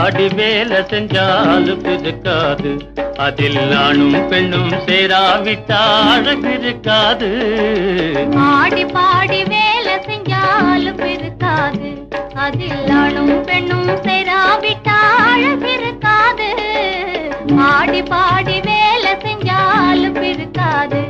பாடி வேலை செஞ்சாலும் இருக்காது அதில் ஆணும் பெண்ணும் சேராவிட்டா அழகு இருக்காது ஆடி பாடி வேலை செஞ்சாலும் இருக்காது அதில் ஆணும் பெண்ணும் சேராவிட்டா அழகு இருக்காது ஆடி பாடி வேலை செஞ்சாலும் இருக்காது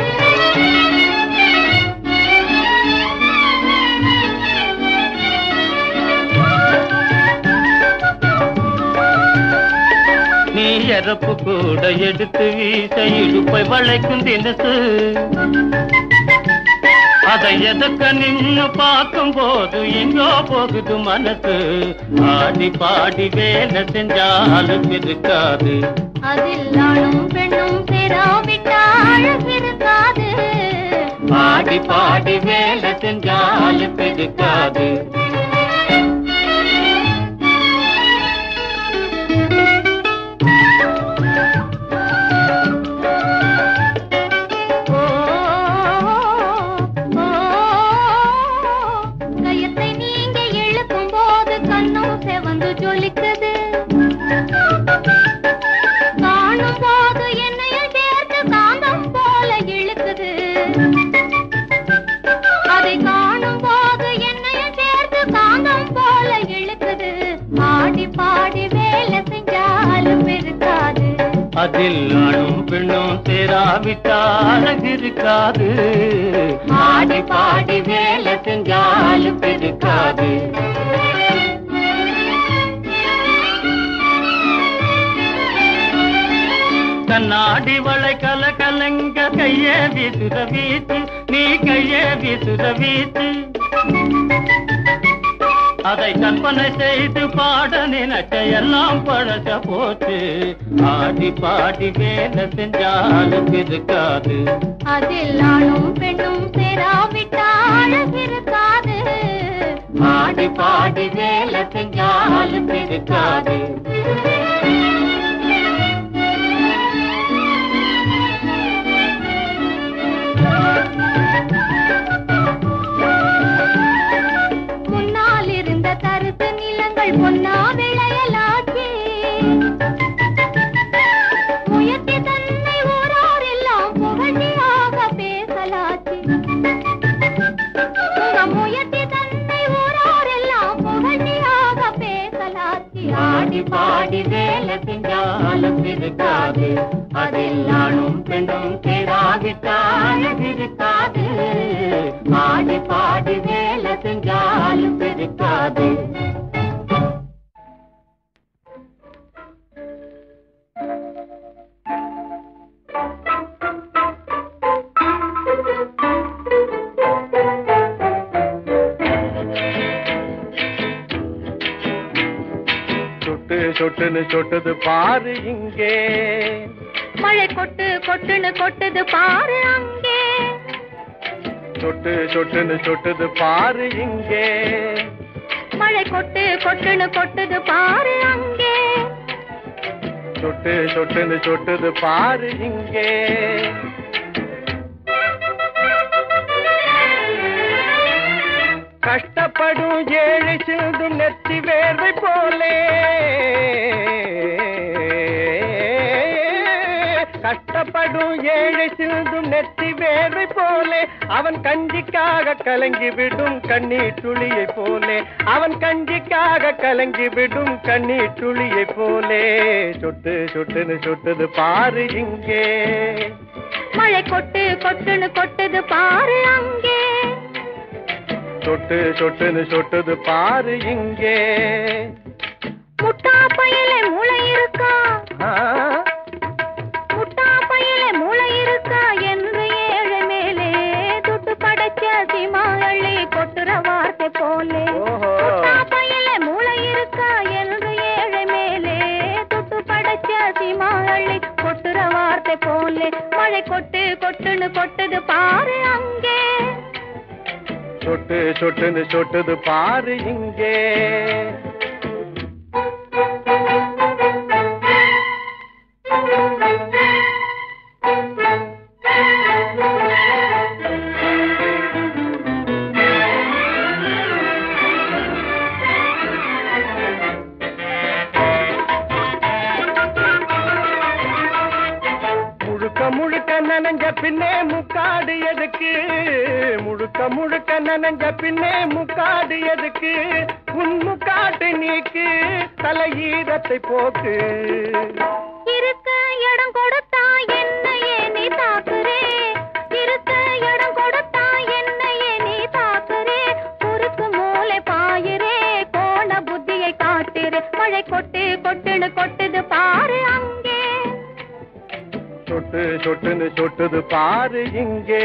நீ எறப்பு கூட எடுத்து வீச இடுப்பை வளைக்கும் தினசு அதை எதற்க நின்னு பார்க்கும் போது எங்கோ போகுது மனசு ஆடி பாடி வேலை செஞ்சாலும் இருக்காது அதில் ஆணும் பெண்ணும் சேராவிட்டா அழகு இருக்காது ஆடி பாடி வேலை செஞ்சாலும் இருக்காது ஓ, ஓ, கயத்தை நீங்க இழுக்கும் போது கண்ணும் செவந்து ஜொலிக்குது காணும் போது என்னையும் சேர்த்து காந்தம் போல இழுக்குது அதை காணும் போது என்னையும் சேர்த்து காந்தம் போல இழுக்குது ஆடி பாடி வேலை செஞ்சாலும் இருக்காது அதில் ஆணும் பெண்ணும் சேராவிட்டா அழகு இருக்காது ஆடி பாடி வேலை செஞ்சாலும் இருக்காது கண்ணாடி வளை கல கலங்க கையே வீசுற வீச்சு நீ கையே வீசுற வீச்சு அதை கற்பனை செய்து பாட நினைச்ச எல்லாம் பழச போச்சு ஆடி பாடி வேலை செஞ்சாலும் இருக்காது அதில் ஆணும் பெண்ணும் சேராவிட்டா அழகு இருக்காது ஆடி பாடி வேலை செஞ்சாலும் இருக்காது முன்னால் இருந்த தருத்து நிலங்கள் பொன்னா விளையலாச்சு முயற்சி தன்னை ஊரார் எல்லாம் புகழ்ச்சியாக பேசலாச்சு உங்க முயற்சி தன்னை ஊரார் எல்லாம் புகழ்ச்சியாக பேசலாச்சு ஆடி பாடி வேலை செஞ்சாலும் இருக்காது அதில் ஆணும் பெண்ணும் சேராவிட்டால் இருக்காது ஆடி பாடி வேலை செஞ்சாலும் இருக்காது சொட்டு சொட்டுன்னு சொட்டுது பாரு இங்கே மழை கொட்டு கொட்டுன்னு கொட்டுது பாரு அங்கே சொட்டு சொட்டுன்னு சொட்டுது பாரு இங்கே மழை கொட்டு கொட்டுன்னு கொட்டுது பாரு அங்கே சொட்டு சொட்டுன்னு சொட்டுது பாரு இங்கே கஷ்டப்படும் ஏழை சிந்தும் நெத்தி வேர்வை போலே கஷ்டப்படும் ஏழை சிந்தும் நெத்தி வேர்வை போலே அவன் கஞ்சிக்காக கலங்கி விடும் கண்ணீர் துளியை போலே அவன் கஞ்சிக்காக கலங்கி விடும் கண்ணீர் துளியை போலே சொட்டு சொட்டுன்னு சொட்டுது பாரு இங்கே மழை கொட்டு கொட்டுன்னு கொட்டுது பாரு அங்கே சொட்டு சொட்டுன்னு சொட்டுது பாரு இங்கே முட்டா பையில முளை இருக்கா ஆ, முட்டா பையில முளை இருக்கா என்று ஏழை மேலே துட்டு படைச்ச சிமாளி கொட்டுற வார்த்தை போலே ஓஹோ. முட்டா பையில முளை இருக்கா என்று ஏழை மேலே துட்டு படைச்ச சிமாளி கொட்டுற வார்த்தை போலே மழை கொட்டு கொட்டுன்னு கொட்டுது பாரு அங்கே சொட்டு சொட்டுன்னு சொட்டுது பாரு இங்கே பின்னே முக்காடு எதுக்கு முழுக்க முழுக்க நனைஞ்ச பின்னே முக்காடு எதுக்கு உன் முக்காட்டு நீக்கு தலையீரத்தை போக்கு இருக்க இடம் கொடுத்தா என்னையே நீ தாக்குறே இருக்க இடம் கொடுத்தா என்னையே நீ தாக்குறே குறுக்கு மூளை பாயுறே கோண புத்தியை காட்டுறே மழை கொட்டு கொட்டுன்னு கொட்டுது பாரு அங்கே சொட்டு சொட்டுன்னு சொட்டுது பாரு இங்கே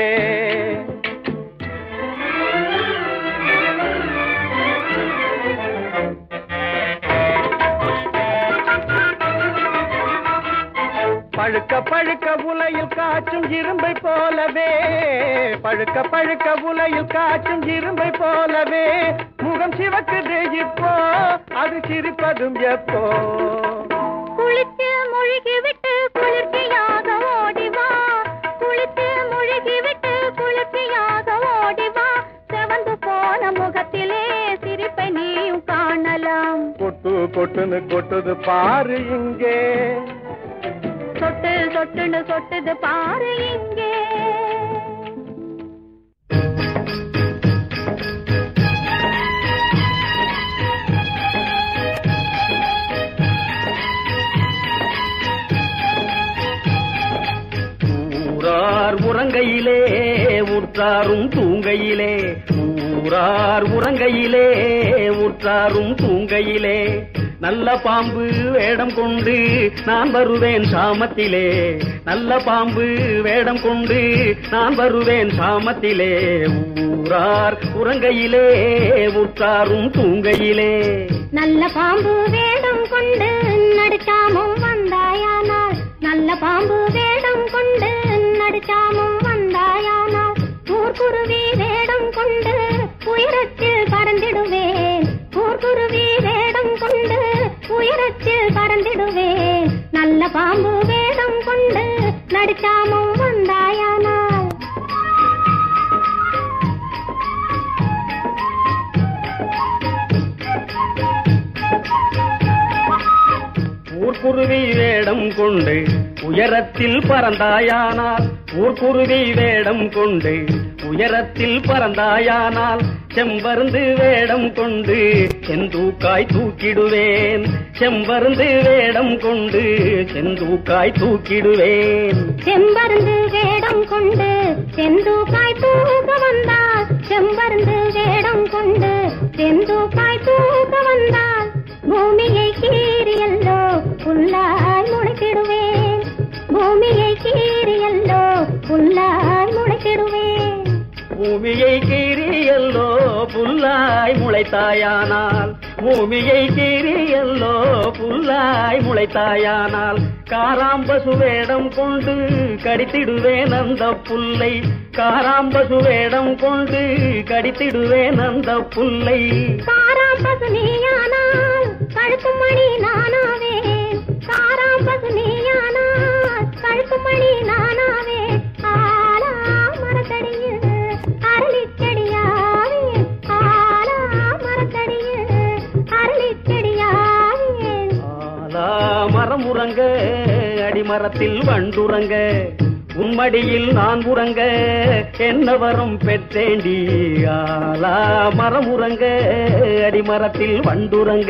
பழுக்க பழுக்க உலையில் காய்ச்சும் இரும்பை போலவே பழுக்க பழுக்க உலையில் காய்ச்சும் இரும்பை போலவே முகம் சிவக்குது இப்போ அது சிரிப்பதும் எப்போ குளித்து முழுகி விட்டு குளிர்ச்சியாக ஓடி வா குளித்து முழுகி விட்டு குளிர்ச்சியாக ஓடி வா செவந்து போன முகத்திலே சிரிப்பை நீயும் காணலாம் கொட்டு கொட்டுன்னு கொட்டுது பாரு இங்கே சொட்டு சொட்டுன்னு சொட்டுது பாரு இங்கே ஊரார் உறங்கையிலே உற்றாரும் தூங்கையிலே ஊரார் உறங்கையிலே உற்றாரும் தூங்கையிலே நல்ல பாம்பு வேடம் கொண்டு நான் வருவேன் சாமத்திலே நல்ல பாம்பு வேடம் கொண்டு நான் வருவேன் சாமத்திலே ஊரார் உறங்கையிலே உற்றாரும் தூங்கையிலே நல்ல பாம்பு வேடம் கொண்டு நடுச்சாமும் வந்தாயானால் நல்ல பாம்பு வேடம் கொண்டு நடுச்சாமும் வந்தாயானால் ஊர்குருவி வேடம் கொண்டு உயரத்தில் பறந்திடுவேன் ஊர்குருவி வேடம் கொண்டு உயரத்தில் பறந்திடுவேன் நல்ல பாம்பு வேடம் கொண்டு நடுச்சாமும் வந்தாயானால் ஊர்க்குருவி வேடம் கொண்டு உயரத்தில் பறந்தாயானால் ஊர்க்குருவி வேடம் கொண்டு உயரத்தில் பறந்தாயானால் செம்பருந்து வேடம் கொண்டு செந்தூக்காய் தூக்கிடுவேன் செம்பருந்து வேடம் கொண்டு செந்தூக்காய் தூக்கிடுவேன் செம்பருந்து வேடம் கொண்டு செந்தூக்காய் தூக்க வந்தால் செம்பருந்து வேடம் கொண்டு செந்தூக்காய் தூக்க வந்தால் பூமியை கீறியல்லோ புல்லாய் முளைத்திடுவேன் பூமியை கீறியல்லோ புல்லாய் முளைத்திடுவேன் பூமியை கீறியல்லோ புல்லாய் முளைத்தாயானால் பூமியை கீறியல்லோ புல்லாய் முளைத்தாயானால் காராம்பசு வேடம் கொண்டு கடித்திடுவேன் அந்த புல்லை காராம்பசு வேடம் கொண்டு கடித்திடுவேன் அந்த புல்லை காராம்பசு நீயானால் கழுத்து மணி நானாவேன் காராம்பசு நீயானால் கழுத்து மணி நானாவேன் ஆலா மரத்தடியில் அரளிச்செடியாவேன் ஆலா மரத்தடியில் அரளிச்செடியாவேன் ஆலா மரம் உறங்க அடிமரத்தில் வண்டுறங்க உம்மடியில் நான் உறங்க என்ன வரம் பெற்றேண்டி ஆலா மரம் உறங்க அடிமரத்தில் வண்டுறங்க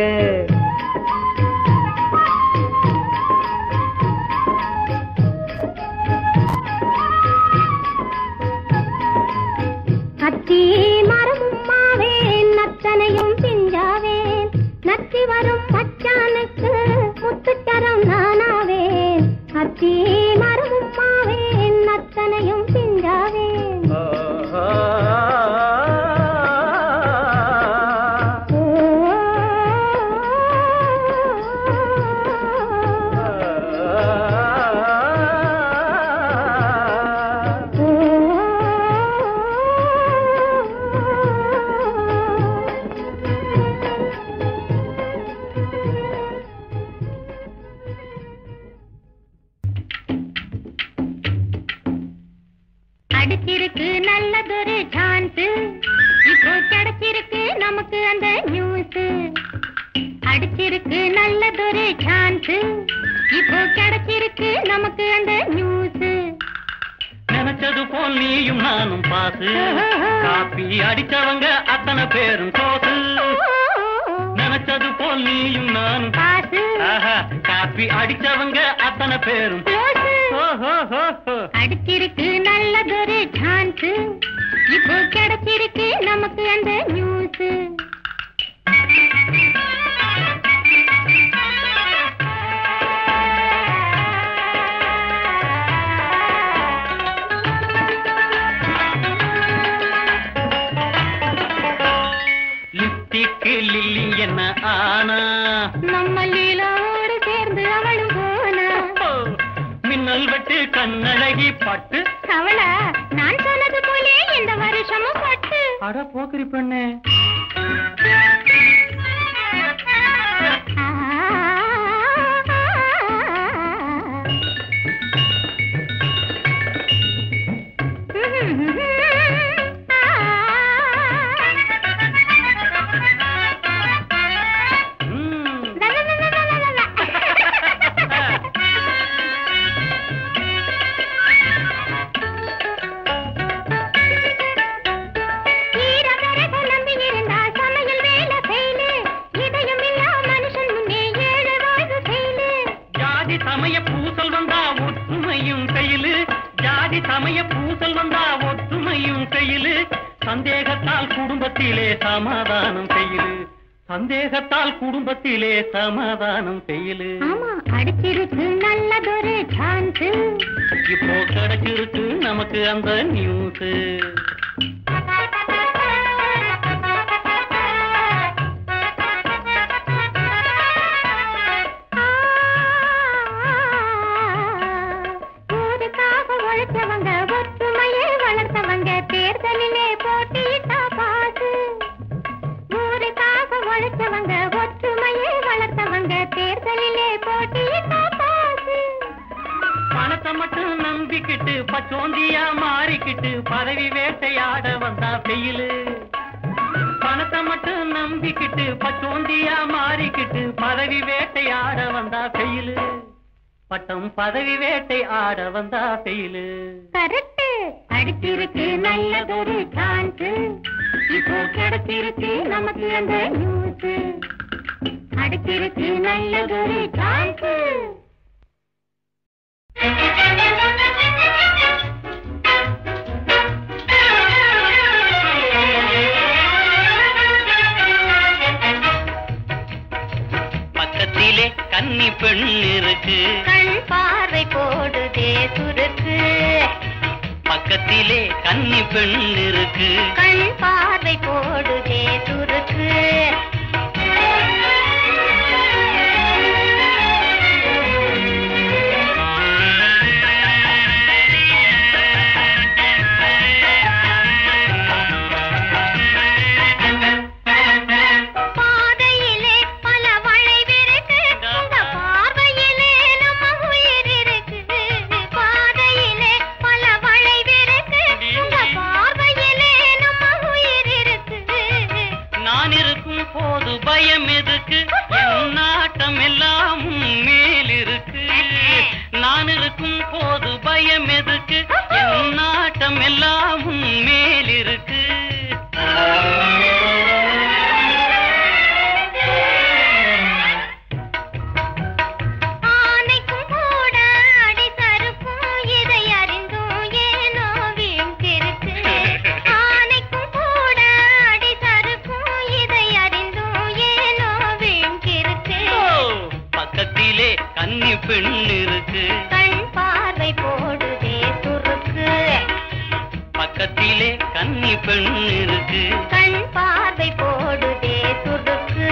அத்தி மரமும் மாவேன் நத்தனையும் பிஞ்சாவேன் நத்தி வரும் மச்சானுக்கு முத்துச்சரம் நானாவேன் அத்தி மரமும் மாவேன் நத்தனையும் பிஞ்சாவேன் ஓ, ஓ, அடிச்சிருக்கு நல்லதொரு சான்ஸ் இப்போ கிடைச்சிருக்கு நமக்கு அந்த நியூஸ் அடிச்சிருக்கு நல்லதொரு சான்ஸ் இப்போ கிடைச்சிருக்கு நமக்கு அந்த நியூஸ் நினைச்ச நினைச்சது போல் நீயும் நானும் பாசு காப்பி அடிச்சவங்க அத்தனை பேரும் தோசு நினைச்சது போல் நீயும் நானும் பாசு ஆஹா, காப்பி அடிச்சவங்க அத்தனை பேரும் ரோசு. ஓஹோஹோஹோ. அடிச்சிருக்கு நல்லதொரு சான்ஸ் இப்போ கிடைச்சிருக்கு நமக்கு அந்த நியூஸ் லிப்டிக்கு லில்லி என்ன ஆனா நம்ம லீலாவோடு சேர்ந்து அவளும் போனா ஓ, மின்னல் வெட்டு கண்ணழகி பட்டு அவளா நான் சொன்னது போலே இந்த வருஷமும் பட்டு அட போக்கிரி பெண்ணே ம். ஈரக்கரைக்கு நம்பி இருந்தால் சமையல் வேலை செய்யலு. இதயமில்லா மனுஷன் முன்னே ஏழு வாழ்வு செய்யலு. ஜாதி சமய பூசல் வந்தா ஒற்றுமையும் கையிலு ஜாதி சமய பூசல் வந்தா ஒற்றுமையும் கையிலு சந்தேகத்தால் குடும்பத்திலே சமாதானம் செய்யலு சந்தேகத்தால் குடும்பத்திலே சமாதானம் செய்யலு ஆமா அடிச்சிருக்கு நல்லதொரு சான்ஸ் இப்போ கிடைச்சிருக்கு நமக்கு அந்த நியூஸ் ஊருக்காக உழைச்சவங்க ஒற்றுமையை வளர்த்தவங்க தேர்தலிலே போட்டியிட்டா பாசு ஊருக்காக உழைச்சவங்க ஒற்றுமையை வளர்த்தவங்க தேர்தலிலே போட்டியிட்டா பாசு பணத்தை மட்டும் நம்பிக்கிட்டு பச்சோந்தியா மாறிக்கிட்டு பதவி வேட்டையாட வந்தா வெயிலு பணத்தை மட்டும் நம்பிக்கிட்டு பச்சோந்தியா மாறிக்கிட்டு பதவி வேட்டையாட வந்தா வெயிலு பட்டம் பதவி வேட்டை ஆட வந்தா வெயிலு கரெக்ட் அடிச்சிருக்கு நல்லதொரு சான்ஸ் இப்போ கிடைச்சிருக்கு நமக்கு அந்த நியூஸ் அடிச்சிருக்கு நல்லதொரு சான்ஸ் பக்கத்திலே கன்னி பெண் இருக்கு கண் பார்வை போடுதே சுருக்கு பக்கத்திலே கன்னி பெண் இருக்கு கண் பார்வை போடுதே சுருக்கு பாதையிலே பல வளைவிருக்கு உங்க பார்வையிலே நம்ம உயிர் இருக்கு பாதையிலே பல வளைவிருக்கு உங்க பார்வையிலே நம்ம உயிர் இருக்கு நான் இருக்கும் போது பயம் எதுக்கு என் நாட்டம் எல்லாம் உன் மேல் இருக்கு நான் இருக்கும் போது பயம் எதுக்கு என் நாட்டம் எல்லாம் உன் மேல் இருக்கு ஆனைக்கும் கூட அடி சறுக்கும் இதை அறிந்தும் ஏனோ வீழ்ந்திருக்கு ஆனைக்கும் கூட அடி சறுக்கும் இதை அறிந்தும் ஏனோ வீழ்ந்திருக்கு பக்கத்திலே கன்னி பெண் இருக்கு கண் பார்வை போடுதே சுருக்கு பக்கத்திலே கன்னி பெண் இருக்கு கண் பார்வை போடுதே சுருக்கு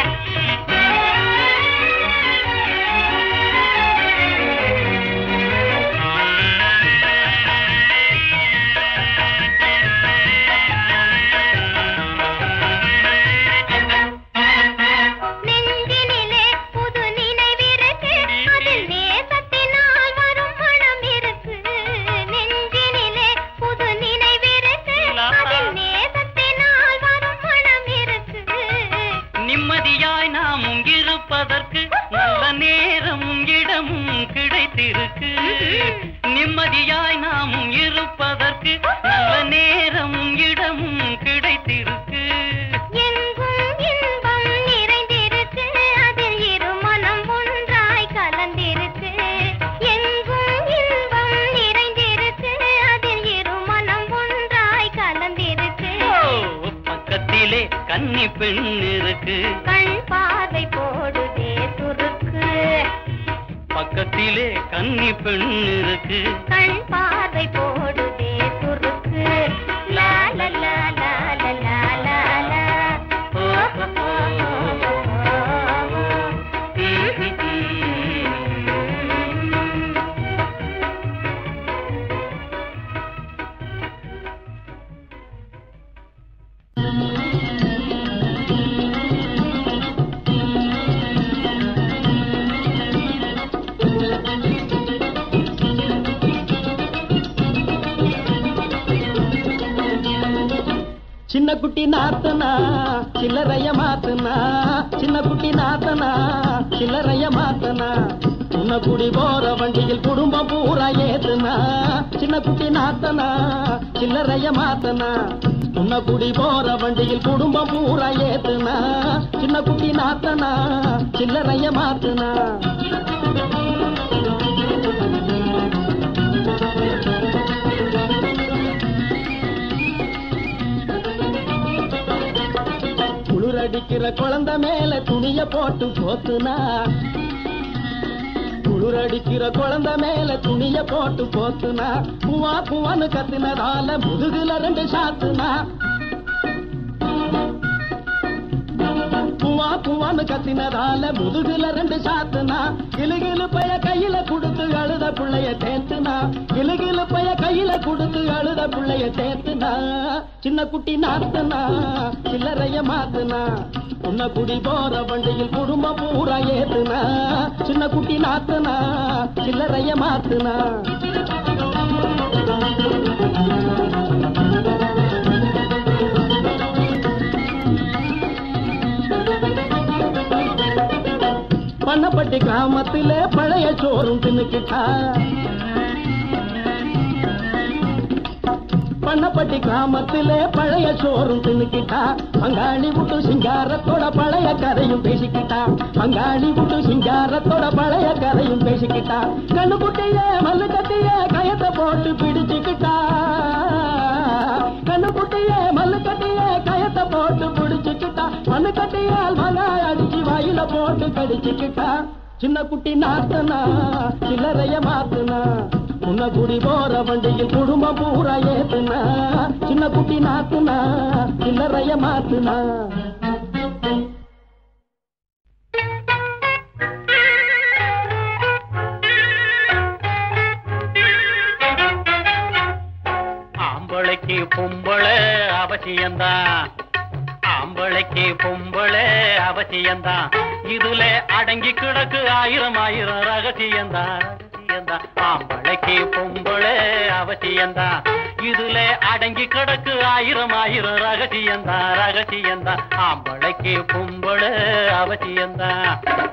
நெஞ்சினிலே புது நினைவிருக்கு அதில் நேசத்தினால் வரும் மனம் இருக்கு நெஞ்சினிலே புது நினைவிருக்கு அதில் நேசத்தினால் வரும் மனம் இருக்கு நிம்மதியாய் நாமும் இருப்பதற்கு நல்ல நேரமும் இடமும் கிடைத்திருக்கு நிம்மதியாய் நாமும் இருப்பதற்கு பார்ப்பதற்கு நல்ல நேரமும் இடமும் கிடைத்திருக்கு எங்கும் இன்பம் நிறைந்திருக்கு அதில் இரு மனம் ஒன்றாய் கலந்திருக்கு எங்கும் இன்பம் நிறைந்திருக்கு அதில் இரு மனம் ஒன்றாய் கலந்திருக்கு ஓ, பக்கத்திலே கன்னி பெண் இருக்கு கண் பார்வை போடுதே சுருக்கு பக்கத்திலே கன்னி பெண் இருக்கு கண் பார்வை போடுதே சுருக்கு லா லா லா லா லா லா லா லா ஓ, ஓ, ஓ, ஓ, ஓ. சின்ன குட்டி நாத்தனா சில்லறைய மாத்தனா சின்ன குட்டி நாத்தனா சில்லறைய மாத்தனா சின்ன குடி போற வண்டியில் குடும்பம் பூரா ஏத்துனா சின்ன குட்டி நாத்தனா சில்லறைய மாத்தனா உன்ன குடி போற வண்டியில் குடும்பம் பூரா ஏத்துனா சின்ன குட்டி நாத்தனா சில்லறைய மாத்துனா குளிரடிக்கிற குழந்தை மேல துணிய போட்டு போத்துனா குளிரடிக்கிற குழந்தை மேல துணிய போட்டு போத்துனா பூவா பூவான்னு கத்துனதால முதுகுல ரெண்டு சாத்துனா பூவா பூவான்னு கத்தினதால முதுகுல ரெண்டு சாத்துனா கிளுகிளு பைய கையில கொடுத்து அழுத புள்ளைய தேத்துனா கிளுகிளு பைய கையில கொடுத்து அழுத புள்ளைய தேத்துனா சின்ன குட்டி நாத்துனா சில்லறைய மாத்துனா உன்ன குடி போற வண்டியில் குடும்பம் பூரா ஏத்துனா சின்ன குட்டி நாத்துனா சில்லறைய மாத்துனா பண்ணப்பட்டி கிராமத்தில பழைய சோறும் தின்னுக்கிட்டா பண்ணப்பட்டி கிராமத்தில பழைய சோறும் தின்னுக்கிட்டா பங்காளி விட்டு சிங்காரத்தோட பழைய கதையும் பேசிக்கிட்டா பங்காளி விட்டு சிங்காரத்தோட பழைய கதையும் பேசிக்கிட்டா கண்ணு குட்டிய மல்லு கட்டிய கயத்தை போட்டு பிடிச்சுக்கிட்டா கண்ணு குட்டிய மல்லு கட்டிய கயத்தை போட்டு பிடிச்சுக்கிட்டா மண்ணு கட்டியால் மன அடிச்சு வாயில போட்டு கடிச்சுக்கிட்டா சின்ன குட்டி நாத்தனா சில்லறைய மாத்துனா உன்ன குடி போற வண்டியில் குடும்பம் பூரா ஏத்துனா சின்ன குட்டி நாத்துனா சில்லறைய மாத்துனா ஆம்பளைக்கு பொம்பளை அவசியம்தான் ஆம்பளைக்கு பொம்பளை அவசியம்தான் இதுல அடங்கி கிடக்கு ஆயிரம் ஆயிரம் ரகசியம்தான் ரகசியம்தான் ஆம்பளைக்கு பொம்பளை அவசியம்தான் இதுல அடங்கி கிடக்கு ஆயிரம் ஆயிரம் ரகசியம்தான் ரகசியம்தான் ஆம்பளைக்கு பொம்பளை அவசியம்தான்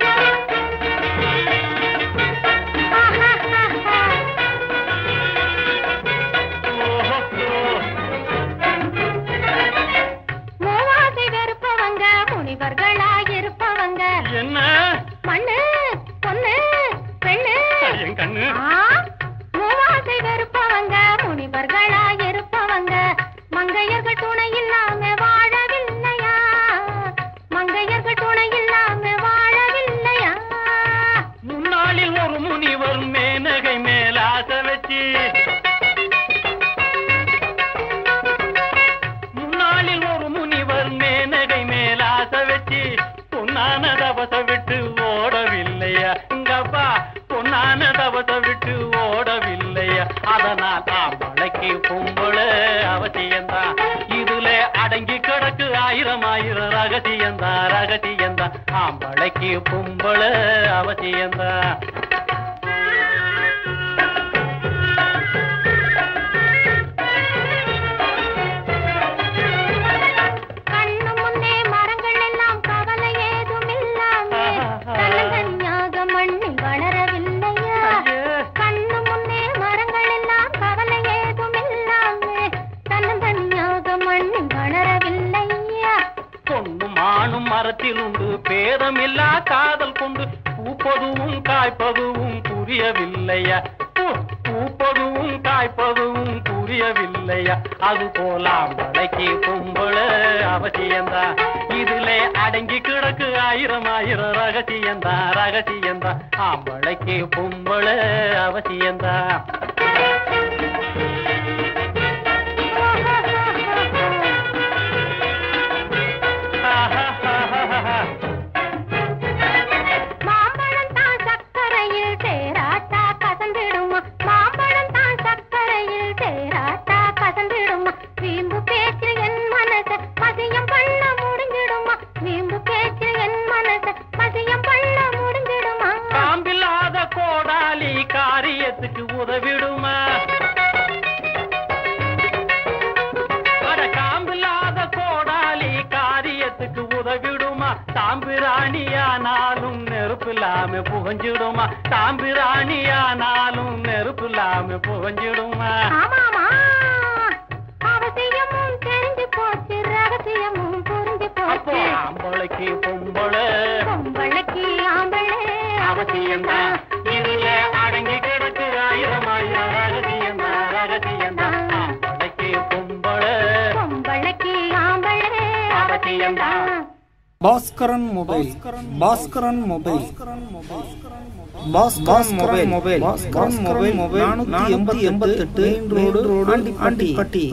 மூவாசை வெறுப்பவங்க முனிவர்களாயிருப்பவங்க என்ன மண்ணு பொண்ணு பெண்ணு என் கண்ணு ஆ, மூவாசை வெறுப்பவங்க முனிவர்களாயிருப்பவங்க மங்கையர்கள் துணை இல்லாம வாழவில்லையா மங்கையர்கள் துணை இல்லாம வாழவில்லையா முன்னாளில் ஒரு முனிவர் மேனகை மேல் ஆசை வச்சு முன்னாளில் ஒரு முனிவர் மேனகை மேல் ஆசை வச்சு பொன்னான தவச விட்டு ஓடவில்லையா இங்கப்பா பொன்னான தவச விட்டு ஓடவில்லையா அதனால் ஆம்பளைக்கு பொம்பளை அவசியம்தான் இதுல அடங்கி கிடக்கு ஆயிரம் ஆயிரம் ரகசியம்தான் ரகசியம்தான் ஆம்பளைக்கு பொம்பளை அவசியம்தான் கண்ணு முன்னே மரங்கள் எல்லாம் கவலை ஏதும் இல்லாம தன்னந்தனியாக மண்ணில் வளரவில்லையா கண்ணு முன்னே மரங்கள் எல்லாம் கவலை ஏதும் இல்லையா பூ பூப்பதும் காய்ப்பதும் புரியவில்லையா அது போல ஆம்பளைக்கு பொம்பள அவசியம்தான் இதுல அடங்கி கிடக்கு ஆயிரம் ஆயிரம் ரகசியம்தான் ரகசியம்தான் ஆம்பளைக்கு பொம்பள அவசியம்தான் மாம்பழம் தான் சக்கரையில் தேராட்டா கசந்திடுமா மாம்பழம் தான் சக்கரையில் தேராட்டா கசந்திடுமா வீம்பு பேச்சில் என் மனச மதியம் பண்ண முடிஞ்சிடுமா வீம்பு பேச்சில் என் மனச மதியம் பண்ண முடிஞ்சிடுமா காம்பில்லாத கோடாலி காரியத்துக்கு உதவிடுமா அட காம்பில்லாத கோடாலி காரியத்துக்கு உதவிடுமா தாம்பிராணியானாலும் நெருப்பில்லாம புகஞ்சிடுமா தாம்பிராணியானாலும் நெருப்பில்லாம புகஞ்சிடுமா ஆமாமா அவசியமும் தெரிஞ்சு போச்சு ரகசியமும் புரிஞ்சு அப்போ போச்சு ஆம்பளைக்கு பொம்பளை பொம்பளைக்கு ஆம்பளை அவசியம்தான் இதுல அடங்கி கிடக்கு ஆயிரம் ஆயிரம் ரகசியம்தான் ரகசியம்தான் ஆம்பளைக்கு பொம்பளை பொம்பளைக்கு ஆம்பளை அவசியம்தான் Bhaskaran mobile Bhaskaran mobile Bhaskaran mobile Bhaskaran mobile mobile நானூத்தி எண்பத்தி எண்பத்தெட்டு ரோடு ரோடு ஆண்டிப்பட்டி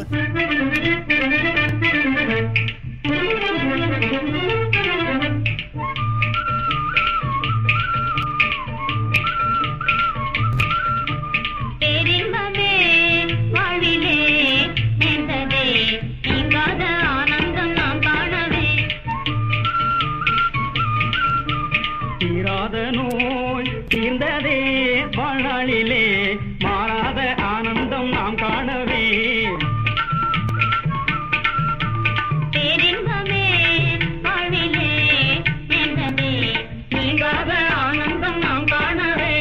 பேரின்பமே வாழ்விலே நேர்ந்ததே நீங்காத ஆனந்தம் நாம் காணவே தீராத நோய் தீர்ந்ததே வாழ்நாளிலே மாறாத ஆனந்தம் நாம் காணவே பேரின்பமே வாழ்விலே நேர்ந்ததே நீங்காத ஆனந்தம் நாம் காணவே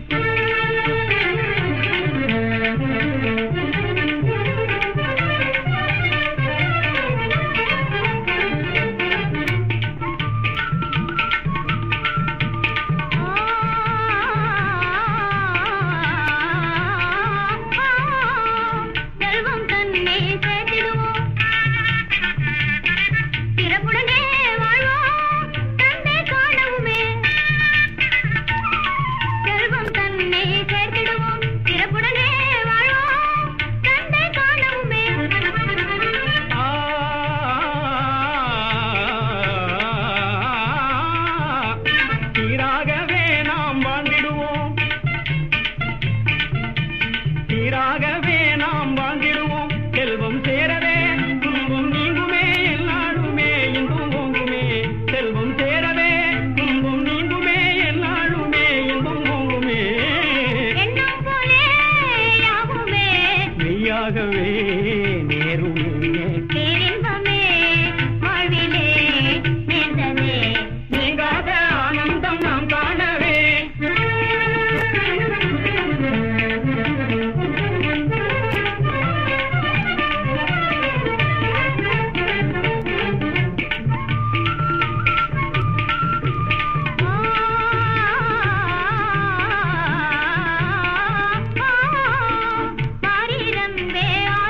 செல்வம் தன்னை சேர்த்திடுவோம் பிறப்புடனே வாழ்வோம் தன்னை காணவுமே செல்வம் தன்னை சேர்த்திடுவோம் பிறப்புடனே வாழ்வோம் தன்னை காணவுமே தீராகவே நாம் வாழ்ந்திடுவோம் தீராகவே நாம் வாழ்ந்திடுவோம் செல்வம் சேரவே துன்பம் நீங்குமே எல்லாருமே இன்பம் ஓங்குமே செல்வம் சேரவே துன்பம் நீங்குமே எல்லாருமே இன்பம் ஓங்குமே எண்ணம் போலே யாவுமே மெய்யாகவே நேருமே பேரின்பமே வாழ்விலே நேர்ந்ததே நீங்காத ஆனந்தம் நாம் காணவே மாறிடம்பே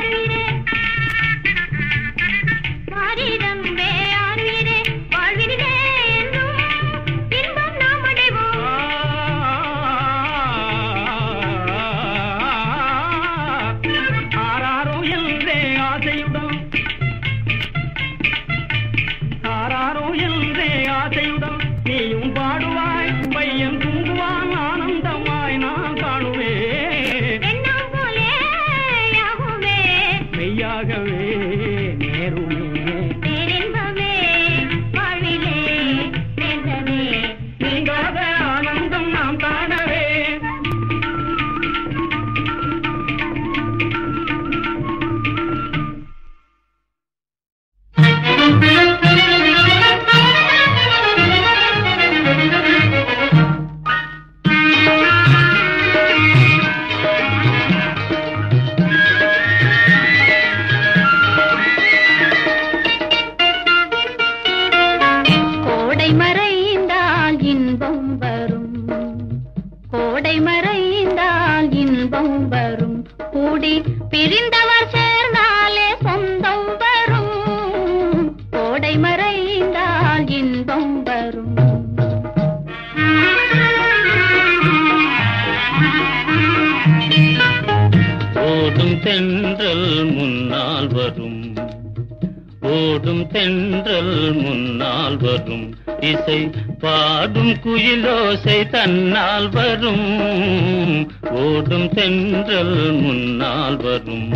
தென்றல் முன்னால் வரும் ஓடும் தென்றல் முன்னால் வரும் இசை பாடும் குயிலோசை தன்னால் வரும் ஓடும் தென்றல் முன்னால் வரும்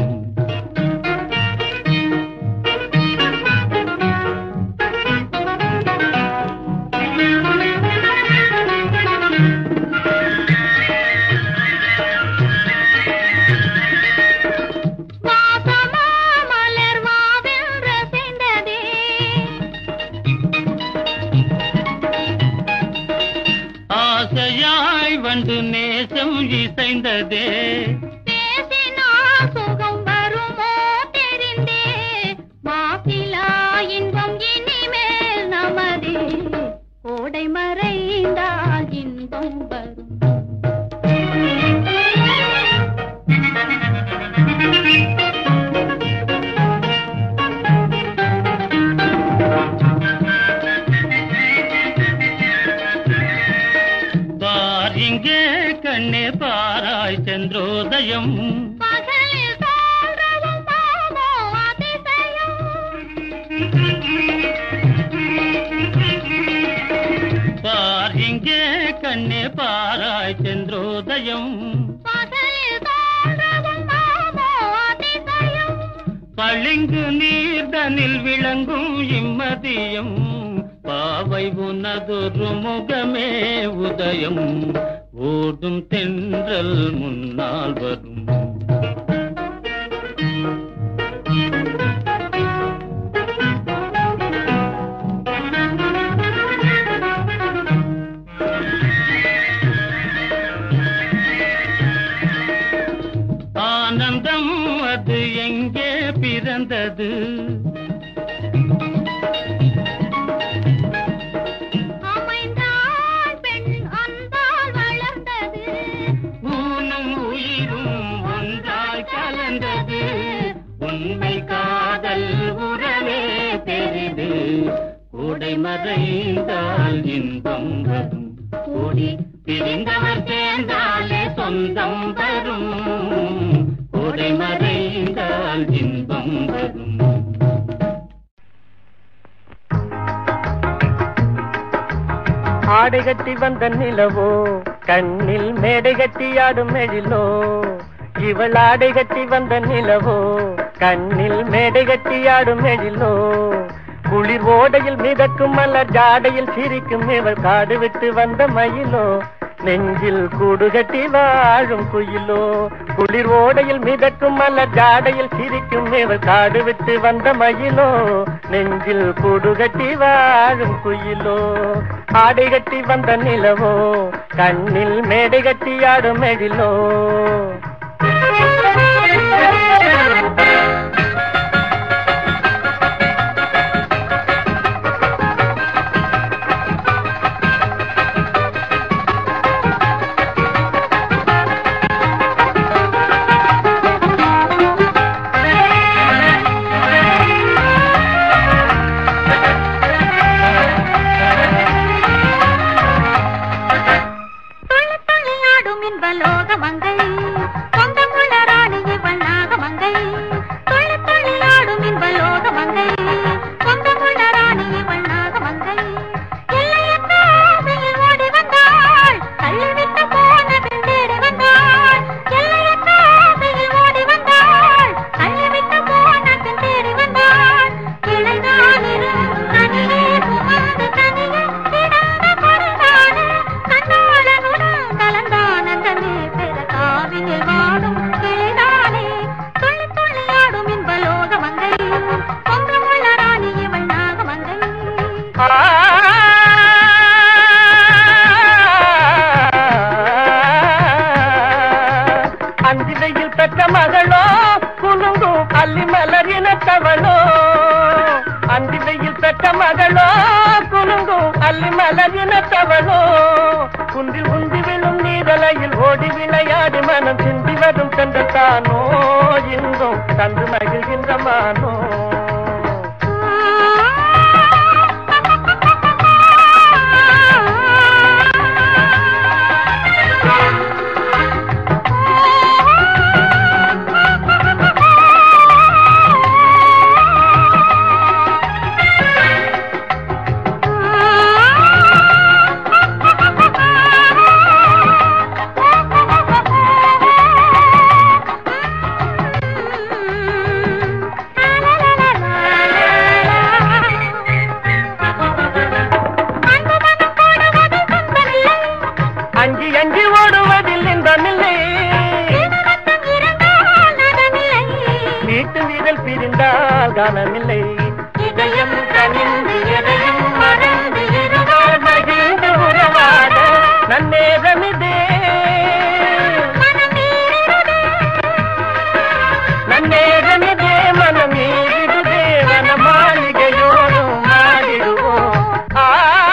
வாசமா மலர் வாவென்று சென்றதே ஆசையாய் வந்து நேசம் இசைந்ததே பேசினால் சுகம் வருமோ தெரிந்தே மாசிலா இன்பம் இனிமேல் நமதே கோடை மறைந்தால் இன்பம் வரும் பார் இங்கே கண்ணே பாராய் சந்திரோதயம் பகலில் தோன்றவும் பாவோ அதிசயம் பார் இங்கே கண்ணே பாராய் சந்திரோதயம் பகலில் தோன்றவும் பாவோ அதிசயம் பளிங்கு நீர்தனில் விளங்கும் இம்மதியம் பாவை உனதொரு முகமே உதயம் ஓடும் தென்றல் முன்னால் வரும் ஆனந்தம் அது எங்கே பிறந்தது அமைந்தாள் பெண் அன்பால் வளர்ந்தது ஊனும் உயிரும் ஒன்றாய் கலந்தது உண்மை காதல் உறவே பெரிது கூடை மறைந்தால் இன்பம் வரும் கூடி பிரிந்தவர் சேர்ந்தாலே சொந்தம் வரும் கூடை மறைந்தால் இன்பம் வரும் ஆடை கட்டி வந்த நிலவோ கண்ணில் மேடை கட்டி ஆடும் எழிலோ இவள் ஆடை கட்டி வந்த நிலவோ கண்ணில் மேடை கட்டி ஆடும் எழிலோ குளிர் ஓடையில் மிதக்கும் மலர் ஜாடையில் சிரிக்கும் இவள் காடு விட்டு வந்த மயிலோ நெஞ்சில் கூடு கட்டி வாழும் குயிலோ குளிர் ஓடையில் மிதக்கும் மலர் ஜாடையில் சிரிக்கும் இவள் காடு விட்டு வந்த மயிலோ நெஞ்சில் கூடு கட்டி வாழும் குயிலோ ஆடை கட்டி வந்த நிலவோ கண்ணில் மேடை கட்டி ஆடும் எழிலோ துள்ளி துள்ளி ஆடும் இன்ப லோகமங்கை சொந்தமுள்ள ராணி இவள் நாகமங்கை துள்ளி துள்ளி ஆடும் இன்ப லோகமங்கை சொந்தமுள்ள ராணி இவள் நாகமங்கை எல்லையற்ற ஆசையில் ஓடி வந்தாள் தள்ளிவிட்டு போன பின் தேடி வந்தாள் எல்லையற்ற ஆசையில் ஓடி வந்தாள் தள்ளிவிட்டு போன பின் தேடி வந்தாள் கிளைதான் இருந்தும் தனியே சுமந்து தனியே கிடந்த பொருளானே கண்ணாளனுடன் கலந்தானந்தமே பெற காவினில் வாடும் கிளைதானே துள்ளி துள்ளி ஆடும் இன்ப லோகமங்கை சொந்தமுள்ள ராணி இவள் நாகமங்கை அந்திரையில் பெற்ற மகளோ குலுங்கும் அல்லி மலர் இனத்தவளோ அந்திரையில் பெற்ற மகளோ குலுங்கும் அல்லி மலர் இனத்தவளோ குந்தில் உந்தி விழும் நீதலையில் ஓடி விளையாடி மனம் சிந்தி வரும் சென்றத்தானோ இங்கும் தந்து மகிழ்கின்ற மானோ ஆ சமாதானமில்லை இதயம் கனிந்து எதையும் மறந்து இருவர் மகிழ்ந்து உறவாட நன்னேரமிதே நன்னேரமிதே மனமீடுதே வன மாளிகையோடும் மாறிடுவோம் ஆ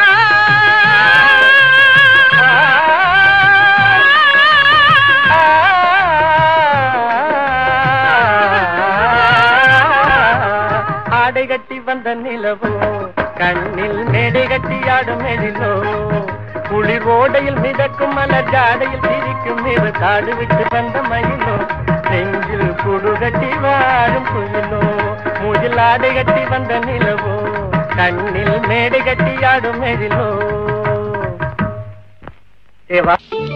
ஆடை கட்டி வந்த நிலவோ கண்ணில் மேடை கட்டி ஆடும் எழிலோ குளிர் ஓடையில் மிதக்கும் மலர் ஜாடையில் சிரிக்கும் இரு காடு விட்டு வந்த மயிலோ நெஞ்சில் குடு கட்டி வாழும் குயிலோ மூஜில் ஆடை கட்டி வந்த நிலவோ கண்ணில் மேடை கட்டி ஆடும் எழிலோ ஏவா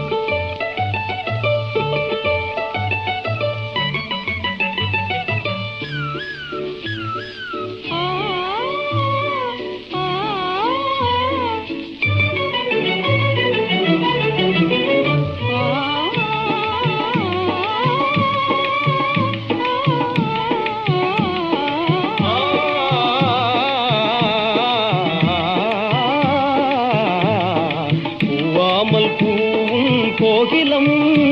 பூவாமல் பூவும் கோகிலம்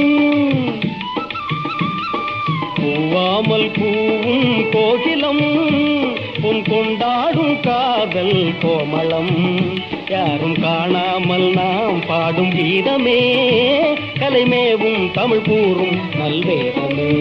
பூவாமல் பூவும் கோகிலம் பொன் கொண்டாடும் காதல் கோமளம் யாரும் காணாமல் நாம் பாடும் கீதமே கலைமேவும் தமிழ் கூறும் நல்வேதமே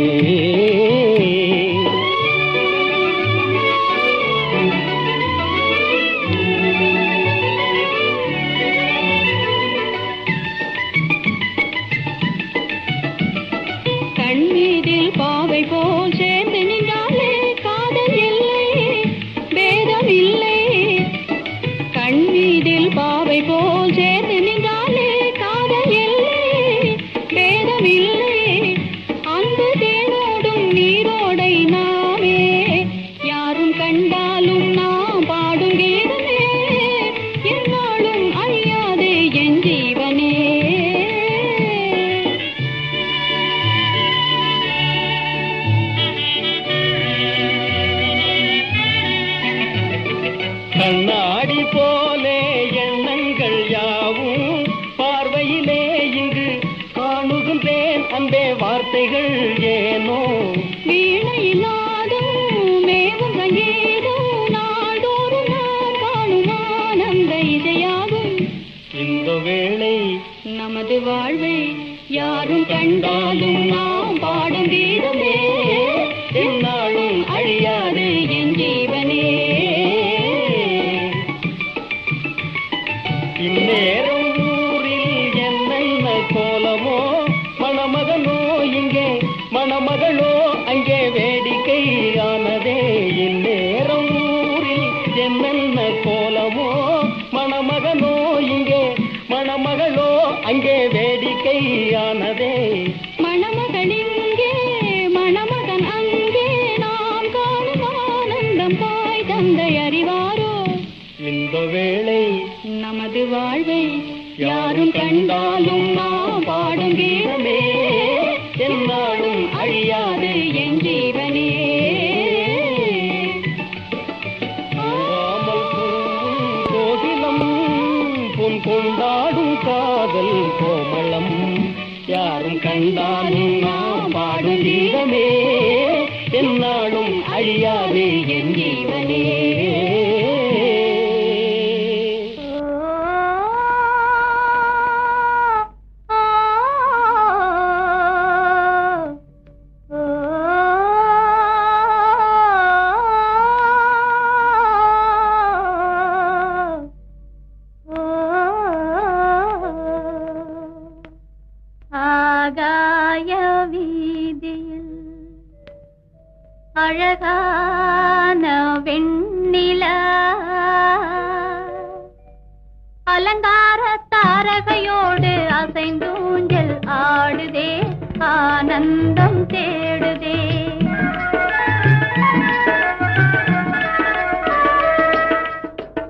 கண்மீதில் பாவை போல் சேர்ந்து நின்றாலே காதல் இல்லை பேதம் இல்லை கண்மீதில் பாவை போல் சேர்ந்து நின்றாலே காதல் இல்லை பேதம் இல்லை அன்பு தேனோடும் நீரோடை நாமே யாரும் கண்டாலும் நாம் பாடும் கீதமே என்னாலும் அழியாதே என் ஜீவனே கண்ணாடி போலே எண்ணங்கள் யாவும் பார்வையிலே இங்கு காணுகின்றேன் அன்பே வார்த்தைகள் ஏனோ வீணையில்லாதும் மேவும் சங்கீதம் நாள்தோறும் நான் காணும் ஆனந்த இசையாகும் இந்த வேளை நமது வாழ்வை யாரும் கண்டாலும் நாம் பாடும் கீதமே எந்நாளும் அழியாது என் ஜீவனே இந்நேரம் ஊரில் என்னென்ன கோலமோ மணமகனோ இங்கே மணமகளோ அங்கே வேடிக்கையானதே இந்நேரம் ஊரில் என்னென்ன கோலமோ மணமகனோ இங்கே மணமகளோ அங்கே வேடிக்கையானதே மணமகள் இங்கே மணமகன் அங்கே நாம் காணும் ஆனந்தம் தாய் தந்தை அறிவாரோ இந்த வேளை நமது வாழ்வை யாரும் கண்டாலும் நாம் பாடும் கீதமே எந்நாளும் அழியாது என் ஜீவனே பூவாமல் பூவும் கோகிலம் பொன் கொண்டாடும் காதல் கோமளம் யாரும் கண்டாலும் நாம் பாடும் கீதமே எந்நாளும் அழியாது என் ஜீவனே ஆகாய வீதியில் அழகான வெண்ணிலா அலங்கார தாரகையோடு அசைந்தூஞ்சல் ஆடுதே ஆனந்தம் தேடுதே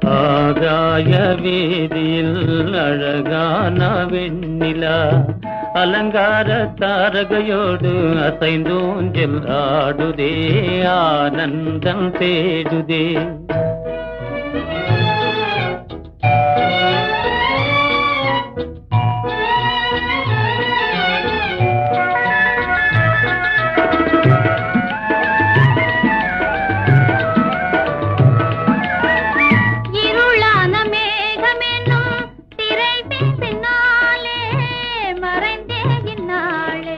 ஆகாய வேதியில் அழகான வெண்ணிலா அலங்கார தாரகையோடு அசைந்தூஞ்சல் ஆடுதே ஆனந்தம் தேடுதே இருளான மேகமென்னும் திரை பின் பின்னாலே மறைந்தே இந்நாளே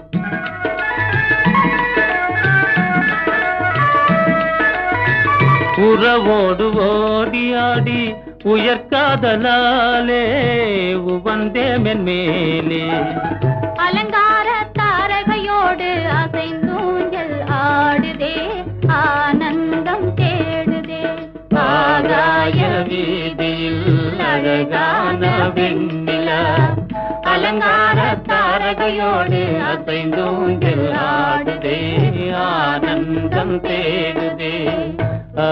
உறவோடு ஓடியாடி உயர்காதலாலே உவந்தே மென்மேலே அலங்கார தாரகையோடு அசைந்தூஞ்சல் ஆடுதே ஆனந்தம் தேடுதே ஆகாய வீதியில் அழகான வெண்ணிலா அலங்கார தாரகையோடு அசைந்தூஞ்சல் ஆடுதே ஆனந்தம் தேடுதே ஆ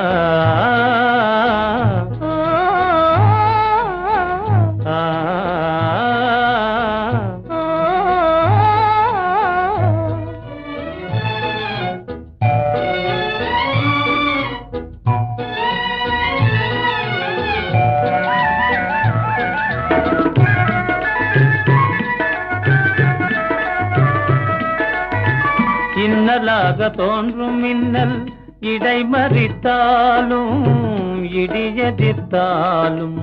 ஓ, ஆ, ஓ, இன்னலாக தோன்றும் மின்னல் இடைமறித்தாலும் இடியதிர்த்தாலும்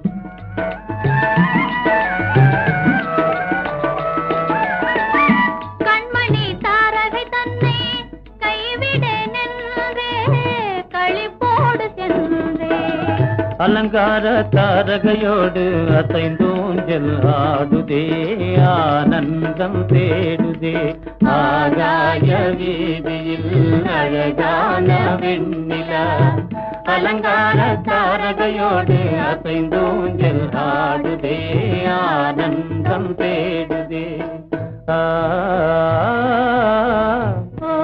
கண்மணி தாரகை தன்னை கைவிட நின்றே களிப்போடு சென்றே அலங்கார தாரகையோடு அசைந்தூஞ்சல் ஆடுதே ஆனந்தம் தேடுதே ஆகாய வீதியில் அழகான வெண்ணிலா அலங்கார தாரகையோடு அசைந்தூஞ்சல் ஆடுதே ஆனந்தம் தேடுதே ஆ ஓ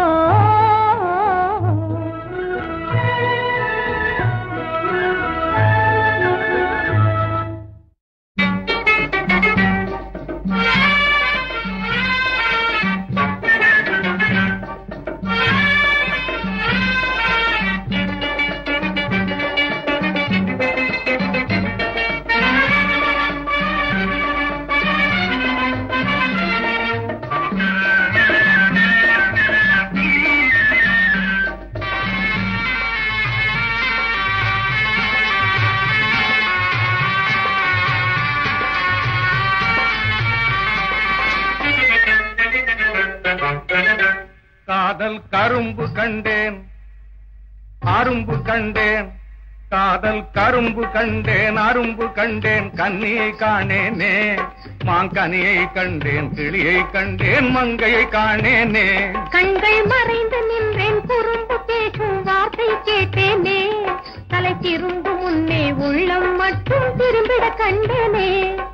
காதல் கரும்பு கண்டேன் அரும்பு கண்டேன் காதல் கரும்பு கண்டேன் அரும்பு கண்டேன் கன்னியை காணேனே மாங்கனியை கண்டேன் கிளியை கண்டேன் மங்கையை காணேனே கண்கள் மறைந்து நின்றேன் குறும்பு பேசும் வார்த்தை கேட்டேனே தலை திரும்பும் முன்னே உள்ளம் மட்டும் திரும்பிட கண்டேனே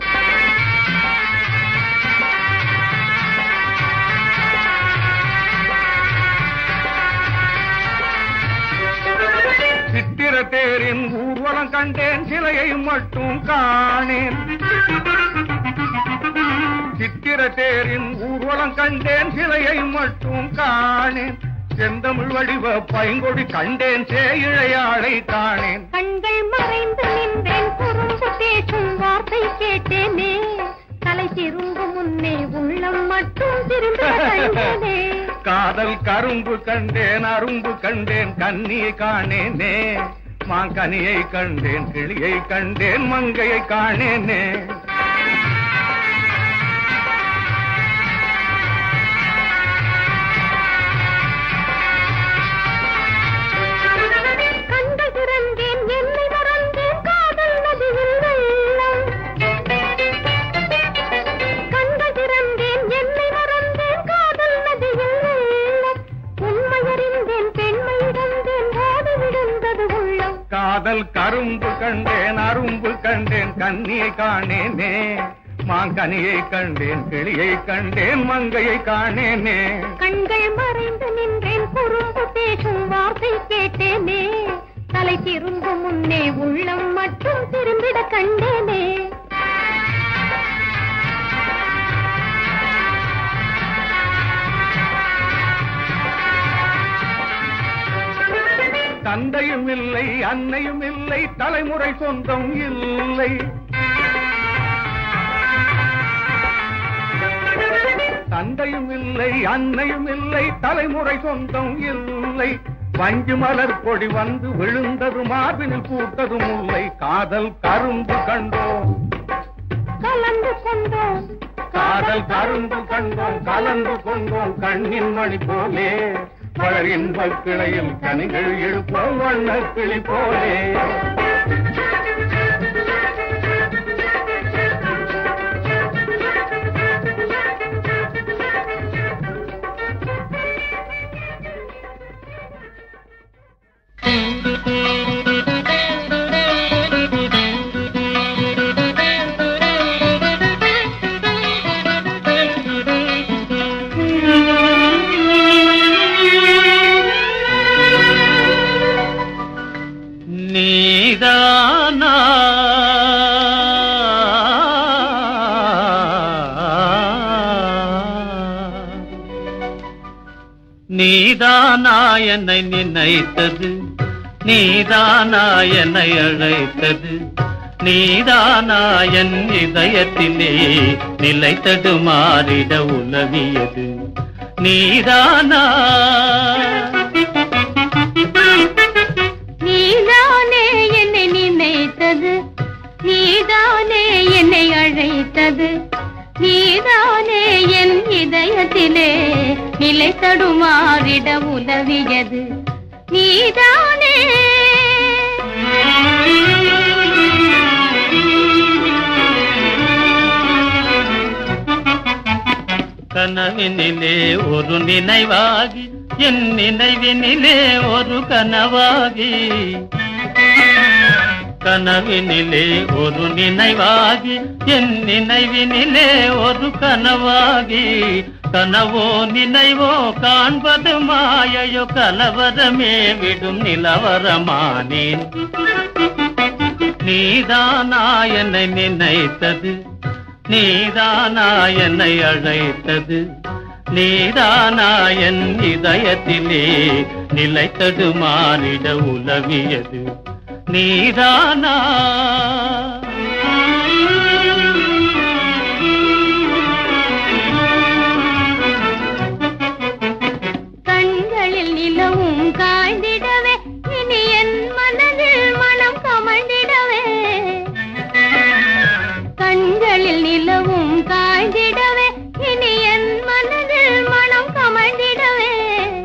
சித்திர தேரின் ஊர்வலம் கண்டேன் சிலையை மட்டும் காணேன் சித்திர தேரின் ஊர்வலம் கண்டேன் சிலையை மட்டும் காணேன் செந்தமிழ் வடிவ பைங்கொடி கண்டேன் சேயிழையாளை காணேன் கண்கள் மறைந்து நின்றேன் குறும்பு பேசும் வார்த்தை கேட்டேனே தலை திரும்பும் முன்னே உள்ளம் மட்டும் திரும்பிட கண்டேனே காதல் கரும்பு கண்டேன் அரும்பு கண்டேன் கன்னியை காணேனே மாங்கனியை கண்டேன் கிளியை கண்டேன் மங்கையை காணேனே கண்கள் திறந்தேன் என்னை மறந்தேன் காதல் நதியில் வெள்ளம் கண்கள் திறந்தேன் என்னை மறந்தேன் காதல் நதியில் வெள்ளம் உண்மை அறிந்தேன் பெண்மை இழந்தேன் ஓடி விழுந்தது உள்ளம் காதல் கரும்பு கண்டேன் அரும்பு கண்டேன் கன்னியை காணேனே மாங்கனியை கண்டேன் கிளியை கண்டேன் மங்கையை காணேனே கண்கள் மறைந்து நின்றேன் குறும்பு பேசும் வார்த்தை கேட்டேனே தலை திரும்பும் முன்னே உள்ளம் மட்டும் திரும்பிட கண்டேனே தந்தையும் இல்லை அன்னையும் இல்லை தலைமுறை சொந்தம் இல்லை தந்தையும் இல்லை அன்னையும் இல்லை தலைமுறை சொந்தம் இல்லை வஞ்சு மலர் கொடி வந்து விழுந்தது மார்பினில் பூத்ததும் இல்லை காதல் கரும்பு கண்டோம் கலந்து கொண்டோம் காதல் கரும்பு கண்டோம் கலந்து கொண்டோம் கண்ணின் மணி போலே பலர் இன்பக் கிளையில் கனிகள் எழுப்போம் வண்ண கிளி போலே நீதானா நீதானா என்னை நினைத்தது நீதானா என்னை அழைத்தது நீதானா என் இதயத்திலே நிலைத்தது மாறிட உலவியது நீதானா நீதானே என்னை நினைத்தது நீதானே என்னை அழைத்தது நீதானே என் இதயத்திலே நிலை தடுமாறிட உதவியது நீதானே கனவினிலே ஒரு நினைவாகி என் நினைவினிலே ஒரு கனவாகி கனவினிலே ஒரு நினைவாகி என் நினைவினிலே ஒரு கனவாகி கனவோ நினைவோ காண்பது மாயையோ கலவரமே விடும் நிலவரமானேன் நீதானா என்னை நினைத்தது நீதானா என்னை அழைத்தது நீதானா என் இதயத்திலே நிலைத்தது மாறிட உலவியது நீதானா கண்களில் நிலவும் காய்ந்திடவே இனி என் மனதில் மனம் கமழ்ந்திடவே கண்களில் நிலவும் காய்ந்திடவே இனி என் மனதில் மனம் கமழ்ந்திடவே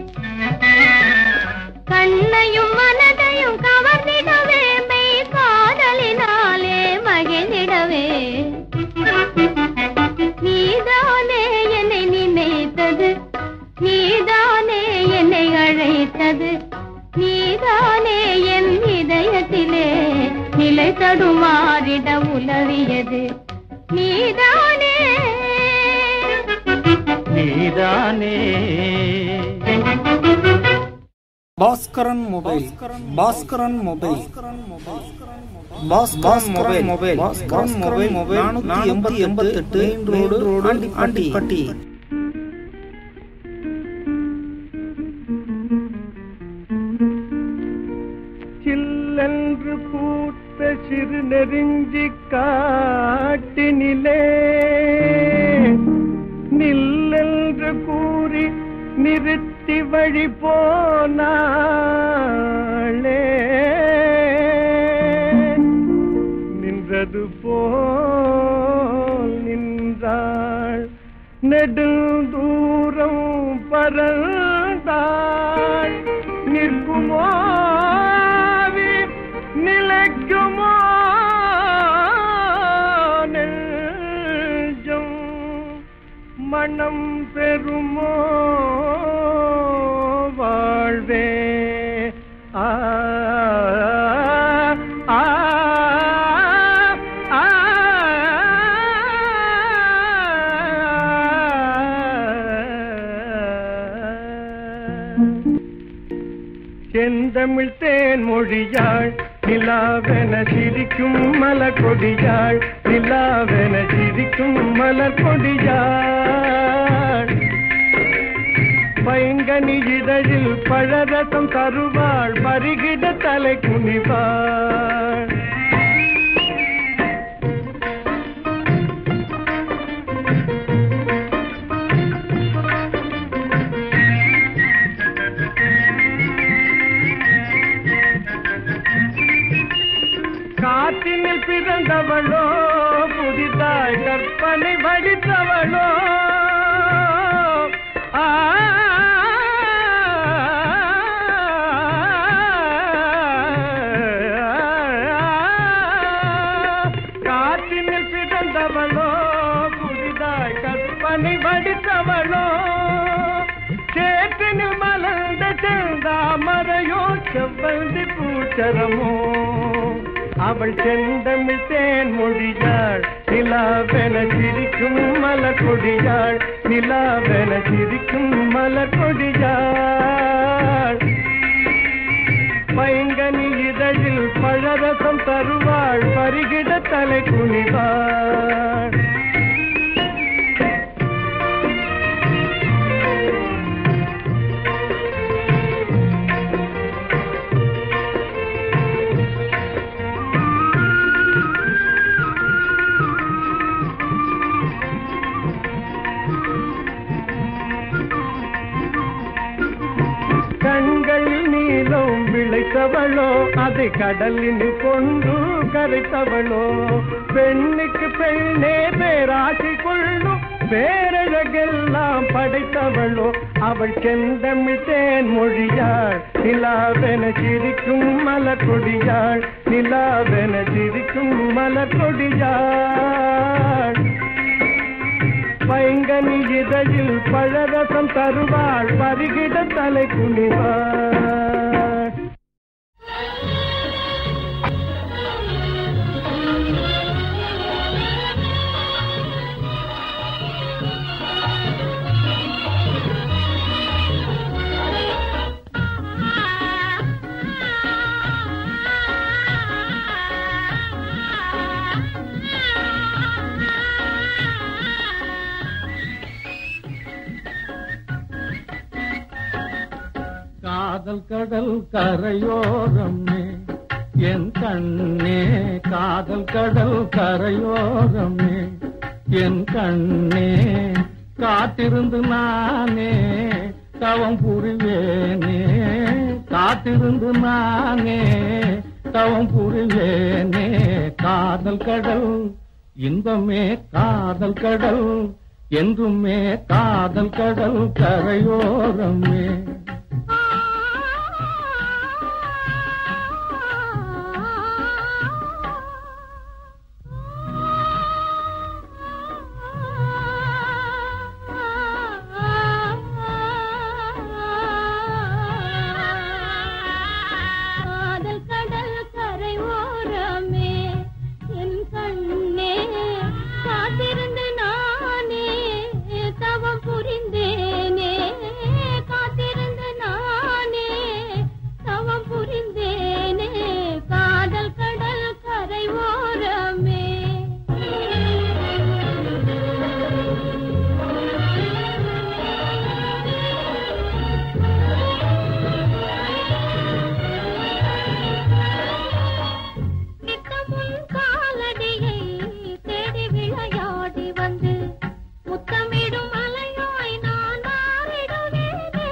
கண்ணையும் மனதையும் கவர்ந்திடவே மெய் காதலினாலே மகிழ்ந்திடவே நீதானே என்னை நினைத்தது நீதானே என்னை அழைத்தது நீதானே என் இதயத்திலே நிலை தடுமாறிட உலவியது நீதானே நீதானே Bhaskaran mobile Bhaskaran mobile Bhaskaran mobile mobile Bhaskaran mobile mobile நானூத்தி எண்பத்தி எண்பத்தி எட்டு ரோடு ரோடு ஆண்டிப்பட்டி சில்லென்று பூத்த சிறு நெருஞ்சி காட்டினிலே நில்லென்று கூறி நிறுத்தி வழி போனாளே நின்றது போல் நின்றாள் நெடுந்தூரம் பறந்தாள் நிற்குமோ ஆவி, நிலைக்குமோ நெஞ்சம் மனம் பெறுமோ வாழ்வே ஆ ஆ, ஆ, செந்தமிழ் தேன் மொழியாள் நிலாவென சிரிக்கும் மலர் கொடியாள் நிலாவென சிரிக்கும் மலர் கொடியாள் பைங்கனி பைங்கனி இதழில் பழரசம் தருவாள் பருகிட தலை குனிவாள் காற்றினில் பிறந்தவளோ புதிதாய் கற்பனை வடித்தவளோ ஆ காற்றினில் பிறந்தவளோ புதிதாய் கற்பனை வடித்தவளோ சேற்றினில் மலர்ந்த செந்தாமரையோ செவ்வந்தி பூச்சரமோ அவள் செந்தமிழ் தேன் மொழியாள் நிலாவென சிரிக்கும் மலர் கொடியாள் நிலாவென சிரிக்கும் மலர் கொடியாள் பைங்கனி இதழில் பழரசம் தருவாள் பருகிட தலை குனிவாள் கண்களில் நீளம் விளைத்தவளோ அதை கடலில் கொண்டு கரைத்தவளோ பெண்ணுக்கு பெண்ணே பேராசை கொள்ளும் பேரழகெல்லாம் படைத்தவளோ அவள் செந்தமிழ் தேன் மொழியாள் நிலாவென சிரிக்கும் மலர் கொடியாள் நிலாவென சிரிக்கும் மலர் கொடியாள் பைங்கனி இதழில் பழரசம் தருவாள் பருகிட தலை குனிவாள் காதல் கடல் கரையோரமே என் கண்ணே காதல் கடல் கரையோரமே என் கண்ணே காத்திருந்து நானே தவம் புரிவேனே காத்திருந்து நானே தவம் புரிவேனே காதல் கடல் இன்பமே காதல் கடல் என்றுமே காதல் கடல் கரையோரமே காதல் கடல் கரை ஓரமே என் கண்ணே காத்திருந்து நானே தவம் புரிந்தேனே காத்திருந்து நானே தவம் புரிந்தேனே காதல் கடல் கரை ஓரமே நித்தமும் காலடியை தேடி விளையாடி வந்து முத்தமிடும் அலையாய் நான் மாறிடுவேனே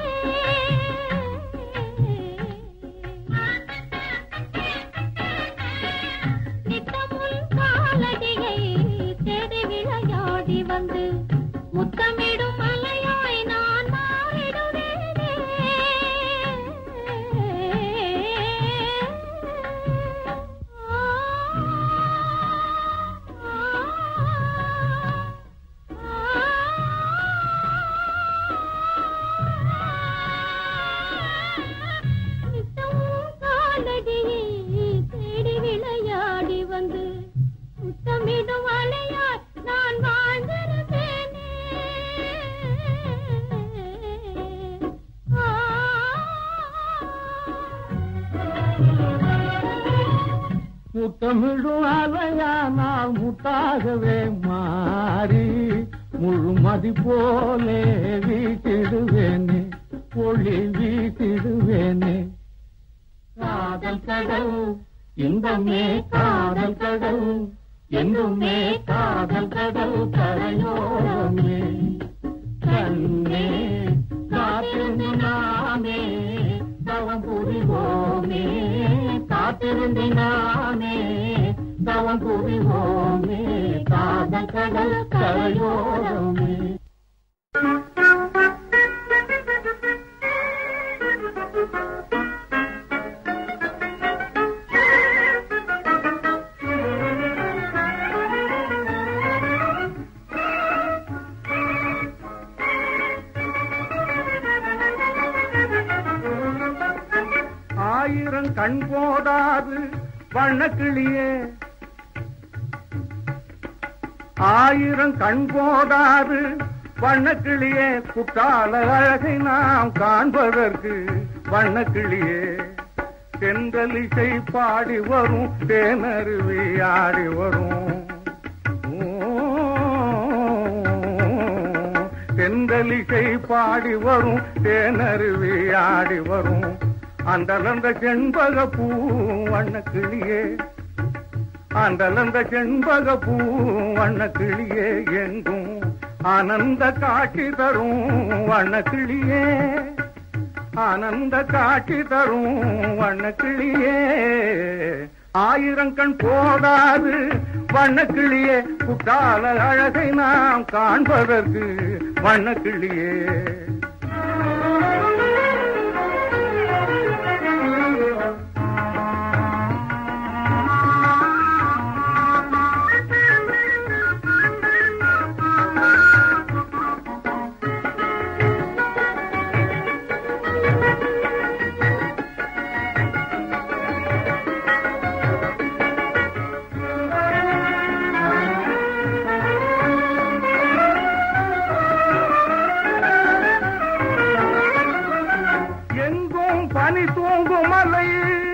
நித்தமும் காலடியை தேடி விளையாடி வந்து முத்தமிடும் அலையாய் நான் காலடியை தேடி விளையாடி வந்து முத்தமிடும் அலையாய் நான் வாழ்ந்திருப்பேனே முத்தமிழும் அலையானால் முத்தாகவே மாறி முழுமதி போலே வீட்டிடுவேனே ஒளி வீசிடுவேனே காதல் கடல் இன்பமே காதல் கடல் என்றுமே காதல் கடல் கரையோரமே கண்ணே காத்திருந்து நானே தவம் புரிவோமே காத்திருந்து நானே தவம் புரிவோமே காதல் கடல் கரையோரமே ஆயிரம் கண் போதாது வண்ணக்கிளியே ஆயிரம் கண் போதாது வண்ணக்கிளியே குற்றால அழகை நாம் காண்பதற்கு வண்ணக்கிளியே தென்றலிசை பாடி வரும் தேனருவி ஆடி வரும் தென்றலிசை பாடி வரும் தேனருவி ஆடி வரும் அந்தலந்த செண்பக பூ வண்ணக்கிளியே அந்தலந்த செண்பக பூ வண்ணக்கிளியே எங்கும் ஆனந்த காட்சி தரும் வண்ணக்கிளியே ஆனந்த காட்சி தரும் வண்ணக்கிளியே ஆயிரம் கண் போதாது வண்ணக்கிளியே குட்டால அழகை நாம் காண்பதற்கு வண்ணக்கிளியே எங்கும் பனி தூங்கும் மலை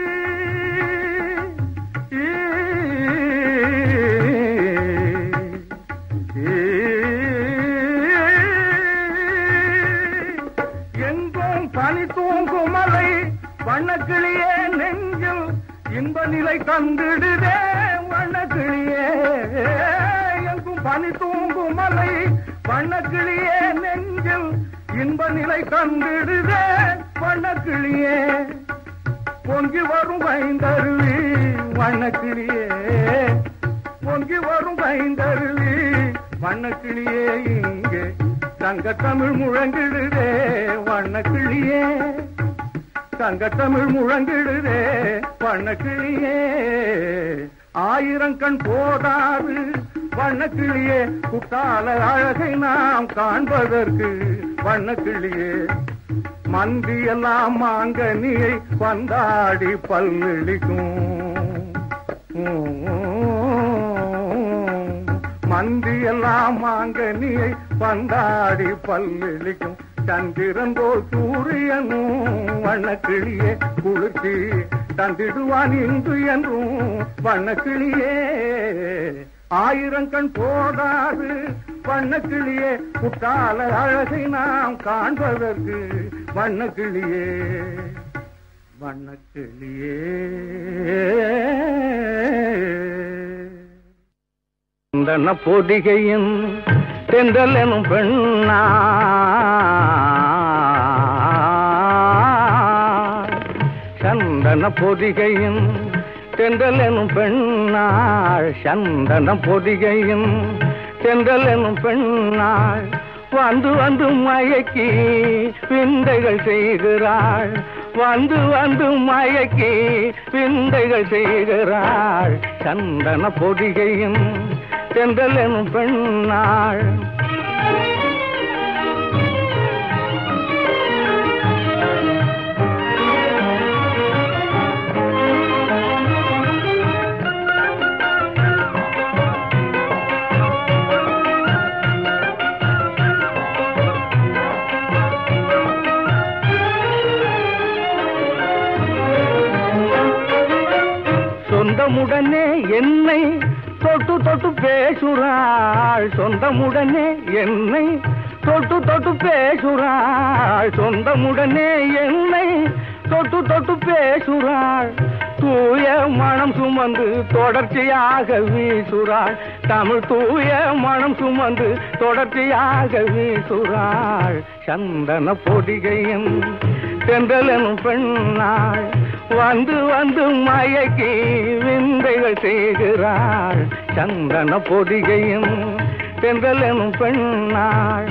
எங்கும் பனி தூங்கும் மலை வண்ணக்கிளியே நெஞ்சில் இன்ப நிலை தந்திடுதே வண்ணக்கிளியே எங்கும் பனி தூங்கும் மலை வண்ணக்கிளியே நெஞ்சில் இன்ப நிலை தந்திடுதே வண்ணக்கிளியே பொங்கி வரும் வைந்தருவி வண்ணக்கிளியே பொங்கி வரும் வைந்தருவி வண்ணக்கிளியே இங்கே தங்க தமிழ் முழங்கிடுதே வண்ணக்கிளியே தங்க தமிழ் முழங்கிடுதே வண்ணக்கிளியே ஆயிரம் கண் போதாது வண்ணக்கிளியே குட்டால அழகை நாம் காண்பதற்கு வண்ணக்கிளியே மந்தி எல்லாம் மாங்கனியை பந்தாடி பல்லிழிக்கும் மந்தி எல்லாம் மாங்கனியை பந்தாடி பல்லிழிக்கும் சந்திரன் போல் சூரியனும் வண்ணக்கிளியே குளிர்ச்சி தந்திடுவான் இன்று என்றும் வண்ணக்கிளியே ஆயிரம் கண் போதாது வண்ணக்கிளியே குட்டால அழகை நாம் காண்பதற்கு வண்ணக்கிளியே வண்ணக்கிளியே சந்தன பொதிகையின் தென்றல் எனும் பெண்ணா சந்தன பொதிகையின் தென்றல் எனும் பெண்ணாள் சந்தன பொதிகையின் தென்றல் எனும் பெண்ணாள் வந்து வந்து மயக்கி விந்தைகள் செய்கிறாள் வந்து வந்து மயக்கி விந்தைகள் செய்கிறாள் சந்தன பொதிகையின் தென்றல் எனும் பெண்ணாள் சொந்தமுடனே என்னை தொட்டு தொட்டு பேசுறாள் சொந்தமுடனே என்னை தொட்டு தொட்டு பேசுறாள் பேசுறாள் சொந்தமுடனே என்னை தொட்டு தொட்டு பேசுறாள் தூய மனம் சுமந்து தொடர்ச்சியாக வீசுறாள் தமிழ் தூய மனம் சுமந்து தொடர்ச்சியாக வீசுறாள் சந்தன பொதிகையின் தென்றலனும் பெண்ணாள் வந்து வந்து மயக்கி விந்தைகள் செய்கிறாள் சந்தன பொதிகையும் தென்றலனும் பெண்ணாள்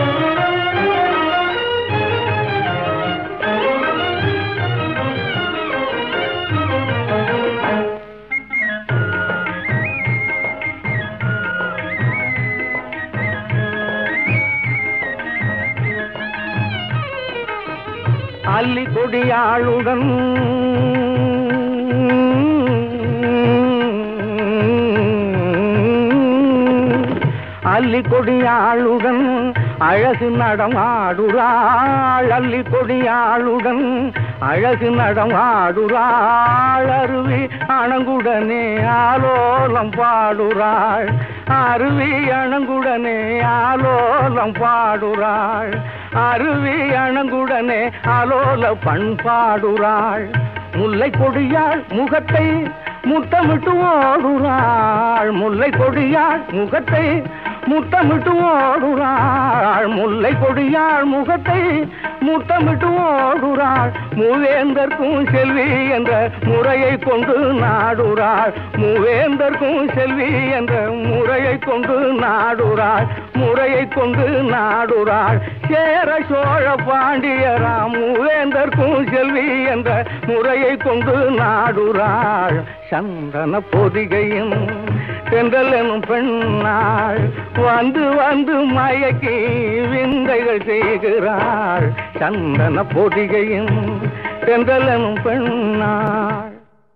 அல்லி கொடியாளுடன் அல்லி கொடியாளுடன் அழகு நடமாடுறாள் அல்லி கொடியாளுடன் அழகு நடமாடுறாள் அருவி அணங்குடனே ஆலோலம் பாடுறாள் அருவி அணங்குடனே ஆலோலம் பாடுறாள் அருவி அணங்குடனே ஆலோல பண்பாடுறாள் முல்லை கொடியாள் முகத்தை முத்தமிட்டு ஓடுறாள் முல்லை கொடியாள் முகத்தை முத்தமிட்டு ஓடுறாள் முல்லை கொடியாள் முகத்தை முத்தமிட்டு ஓடுறாள் மூவேந்தர்க்கும் செல்வி என்ற முறையை கொண்டு நாடுறாள் மூவேந்தர்க்கும் செல்வி என்ற முறையை கொண்டு நாடுறாள் முறையை கொண்டு நாடுறாள் சேர சோழ பாண்டியராம் மூவேந்தர்க்கும் செல்வி என்ற முறையை கொண்டு நாடுறாள் சந்தன பொதிகையும் தென்றல் எனும் பெண்ணாள் வந்து வந்து மயக்கி விந்தைகள் செய்கிறாள் சந்தன பொதிகையும் தென்றல் எனும் பெண்ணாள்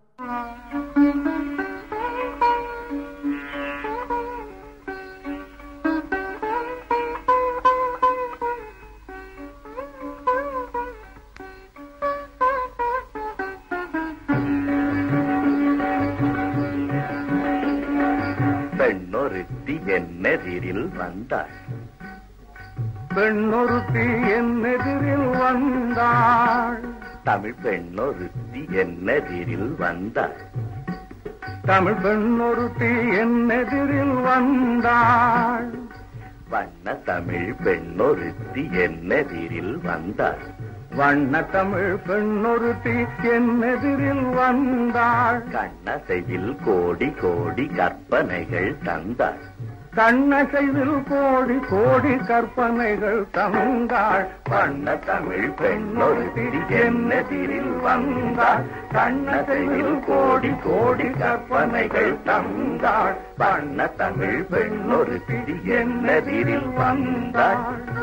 பெண்ணொருத்தி என்னெதிரில் வந்தாள் பெண்ணொருத்தி என் எதிரில் வந்தாள் தமிழ் பெண்ணொருத்தி என்னெதிரில் வந்தாள் தமிழ் பெண்ணொருத்தி என் எதிரில் வந்தாள் வண்ண தமிழ் பெண்ணொருத்தி என்னெதிரில் வந்தாள் வண்ண தமிழ் பெண்ணொருத்தி என் எதிரில் வந்தாள் கண்ணசைவில் கோடி கோடி கற்பனைகள் தந்தாள் கண்ணசைவில் கோடி கோடி கற்பனைகள் தந்தாள் வண்ண தமிழ் பெண்ணொருத்தி என்னெதிரில் வந்தாள் கண்ணசைவில் கோடி கோடி கற்பனைகள் தந்தாள் வண்ண தமிழ் பெண்ணொருத்தி என்னெதிரில் வந்தாள்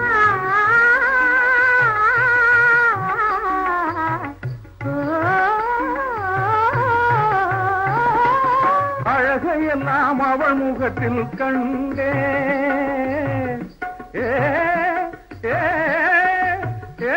அழகையெல்லாம் அவள் முகத்தில் கண்டே ஏ, ஏ, ஏ,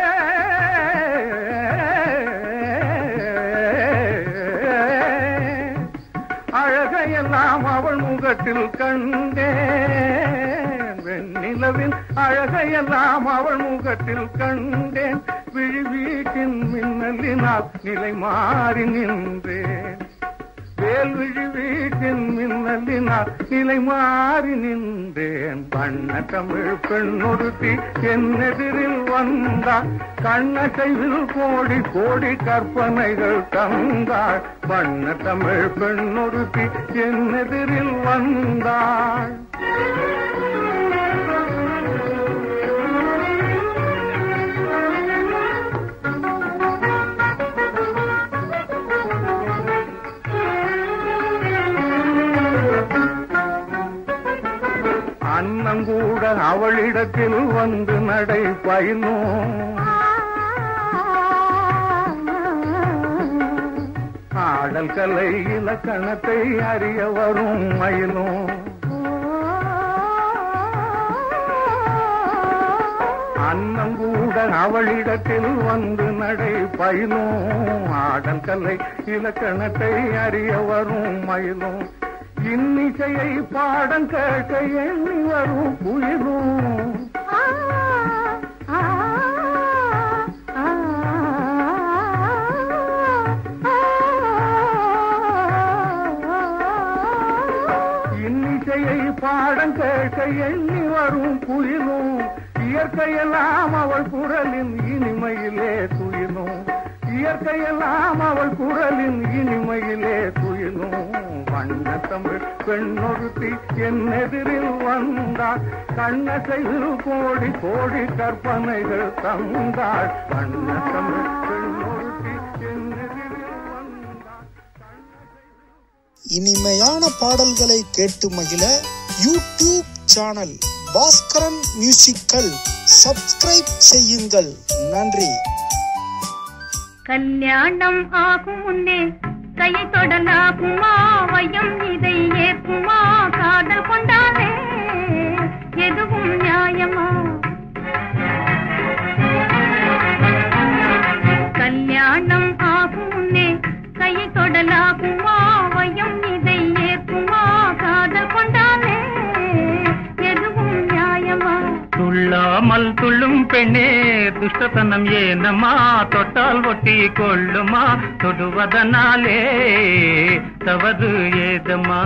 அழகையெல்லாம் அவள் முகத்தில் கண்டேன் வெண்ணிலவின் அழகையெல்லாம் அவள் முகத்தில் கண்டேன் விழி வீட்டின் மின்னலினால் நிலை மாறி நின்றேன் வேல்விழி வீட்டின் மின்னலினால் நிலை மாறி நின்றேன் வண்ண தமிழ் பெண்ணொருத்தி என் எதிரில் வந்தாள் கண்ணசைவில் கோடி கோடி கற்பனைகள் தந்தாள் வண்ண தமிழ் பெண்ணொருத்தி என் எதிரில் வந்தாள் அன்னங்கூட அவளிடத்தில் வந்து நடை பயிலும் ஆடல் கலை இலக்கணத்தை அறிய வரும் மயிலும் அன்னங்கூட அவளிடத்தில் வந்து நடை பயிலும் ஆடல் கலை இலக்கணத்தை அறிய வரும் மயிலும் இன்னிசையை பாடம் கேட்க எண்ணி வரும் குயிலும் வாழ்க்கை எண்ணி வரும் குயிலும் இயற்கையெல்லாம் அவள் குரலின் இனிமையிலே துயிலும் இயற்கையெல்லாம் அவள் குரலின் இனிமையிலே துயிலும் வண்ண தமிழ் பெண்ணொருத்தி என் எதிரில் வந்தாள் கண்ணசையில் கோடி கோடி கற்பனைகள் தந்தாள் வண்ண தமிழ் பெண்ணொருத்தி என் எதிரில் வந்தாள் இனிமையான பாடல்களை கேட்டு மகிழ YouTube channel Bhaskaran musical subscribe செய்யுங்கள் நன்றி கல்யாணம் ஆகும் முன்னே கையை தொடலாகுமா வயம் இதை ஏற்குமா காதல் கொண்டாலே எதுவும் நியாயமா கல்யாணம் ஆகும் முன்னே கையை தொடலாகுமா வயம் இதை ஏற்குமா காதல் கொண்டாலே எதுவும் நியாயமா துள்ளாமல் துள்ளும் பெண்ணே துஷ்டத்தனம் ஏனம்மா தொட்டால் ஒட்டி கொள்ளுமா தொடுவதனாலே தவறு ஏதம்மா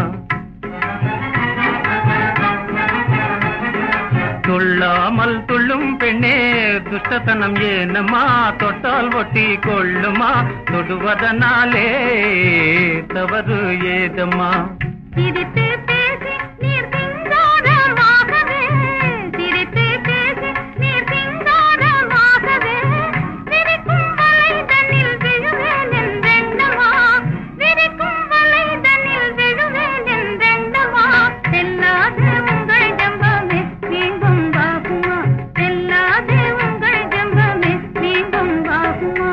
துள்ளாமல் துள்ளும் பெண்ணே துஷ்டத்தனம் ஏனம்மா தொட்டால் ஒட்டி கொள்ளுமா தொடுவதனாலே தவறு ஏதம்மா சிரித்து பேசி நீர் சிங்காரமாகவே சிரித்து பேசி நீர் சிங்காரமாகவே விரிக்கும் வலைதனில் விழுவேன் என்றெண்ணமா விரிக்கும் வலைதனில் விழுவேன் என்றெண்ணமா செல்லாத உங்கள் ஜம்பமே மீண்டும் வாகுமா செல்லாத உங்கள் ஜம்பமே மீண்டும் வாகுமா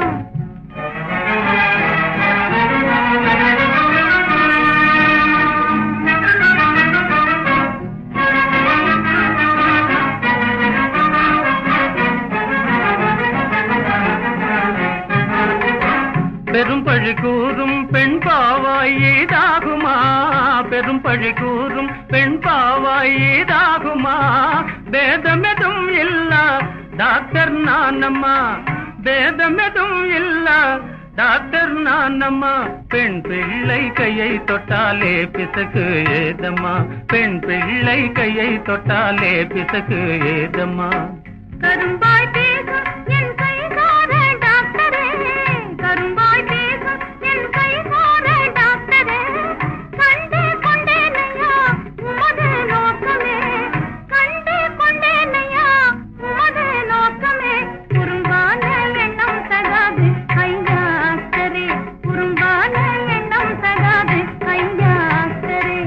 பெரும் பழி கூறும் பெண் பாவாய் ஏதாகுமா பெரும் பழி கூறும் பெண் பாவாய் ஏதாகுமா பேதமெதும் இல்ல டாக்டர் நானம்மா பேதமெதும் இல்ல டாக்டர் நானம்மா பெண் பிள்ளை கையை தொட்டாலே பிசகு ஏதம்மா பெண் பிள்ளை கையை தொட்டாலே பிசகு ஏதம்மா கரும்பாய் பேசும் என் கைகார டாக்டரே கரும்பாய் பேசும் என் கைகார டாக்டரே கண்டு கொண்டேனையா உமது நோக்கமே கண்டு கொண்டேனையா உமது நோக்கமே குறும்பான எண்ணம் தகாது ஐயா அஸ்தரே குறும்பான எண்ணம் தகாது ஐயா அஸ்தரே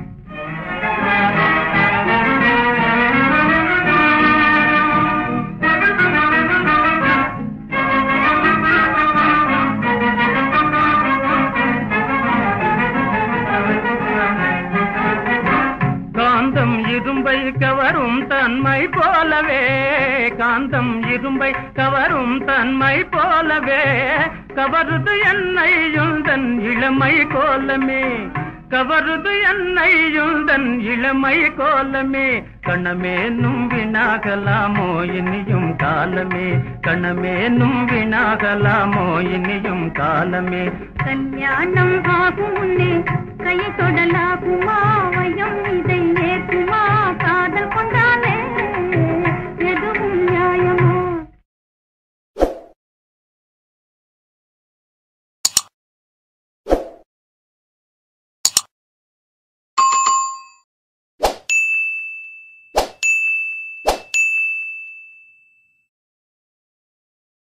காந்தம் இரும்பை கவரும் தன்மை போலவே காந்தம் இரும்பை கவரும் தன்மை போலவே கவருது என்னை யுந்தன் இளமை கோலமே கவருது என்னை யுந்தன் இளமை கோலமே கணமேனும் வினாகலாமோ இனியும் காலமே கணமேனும் வினாகலாமோ இனியும் காலமே கல்யாணம் ஆகும் முன்னே கையை தொடலாகுமா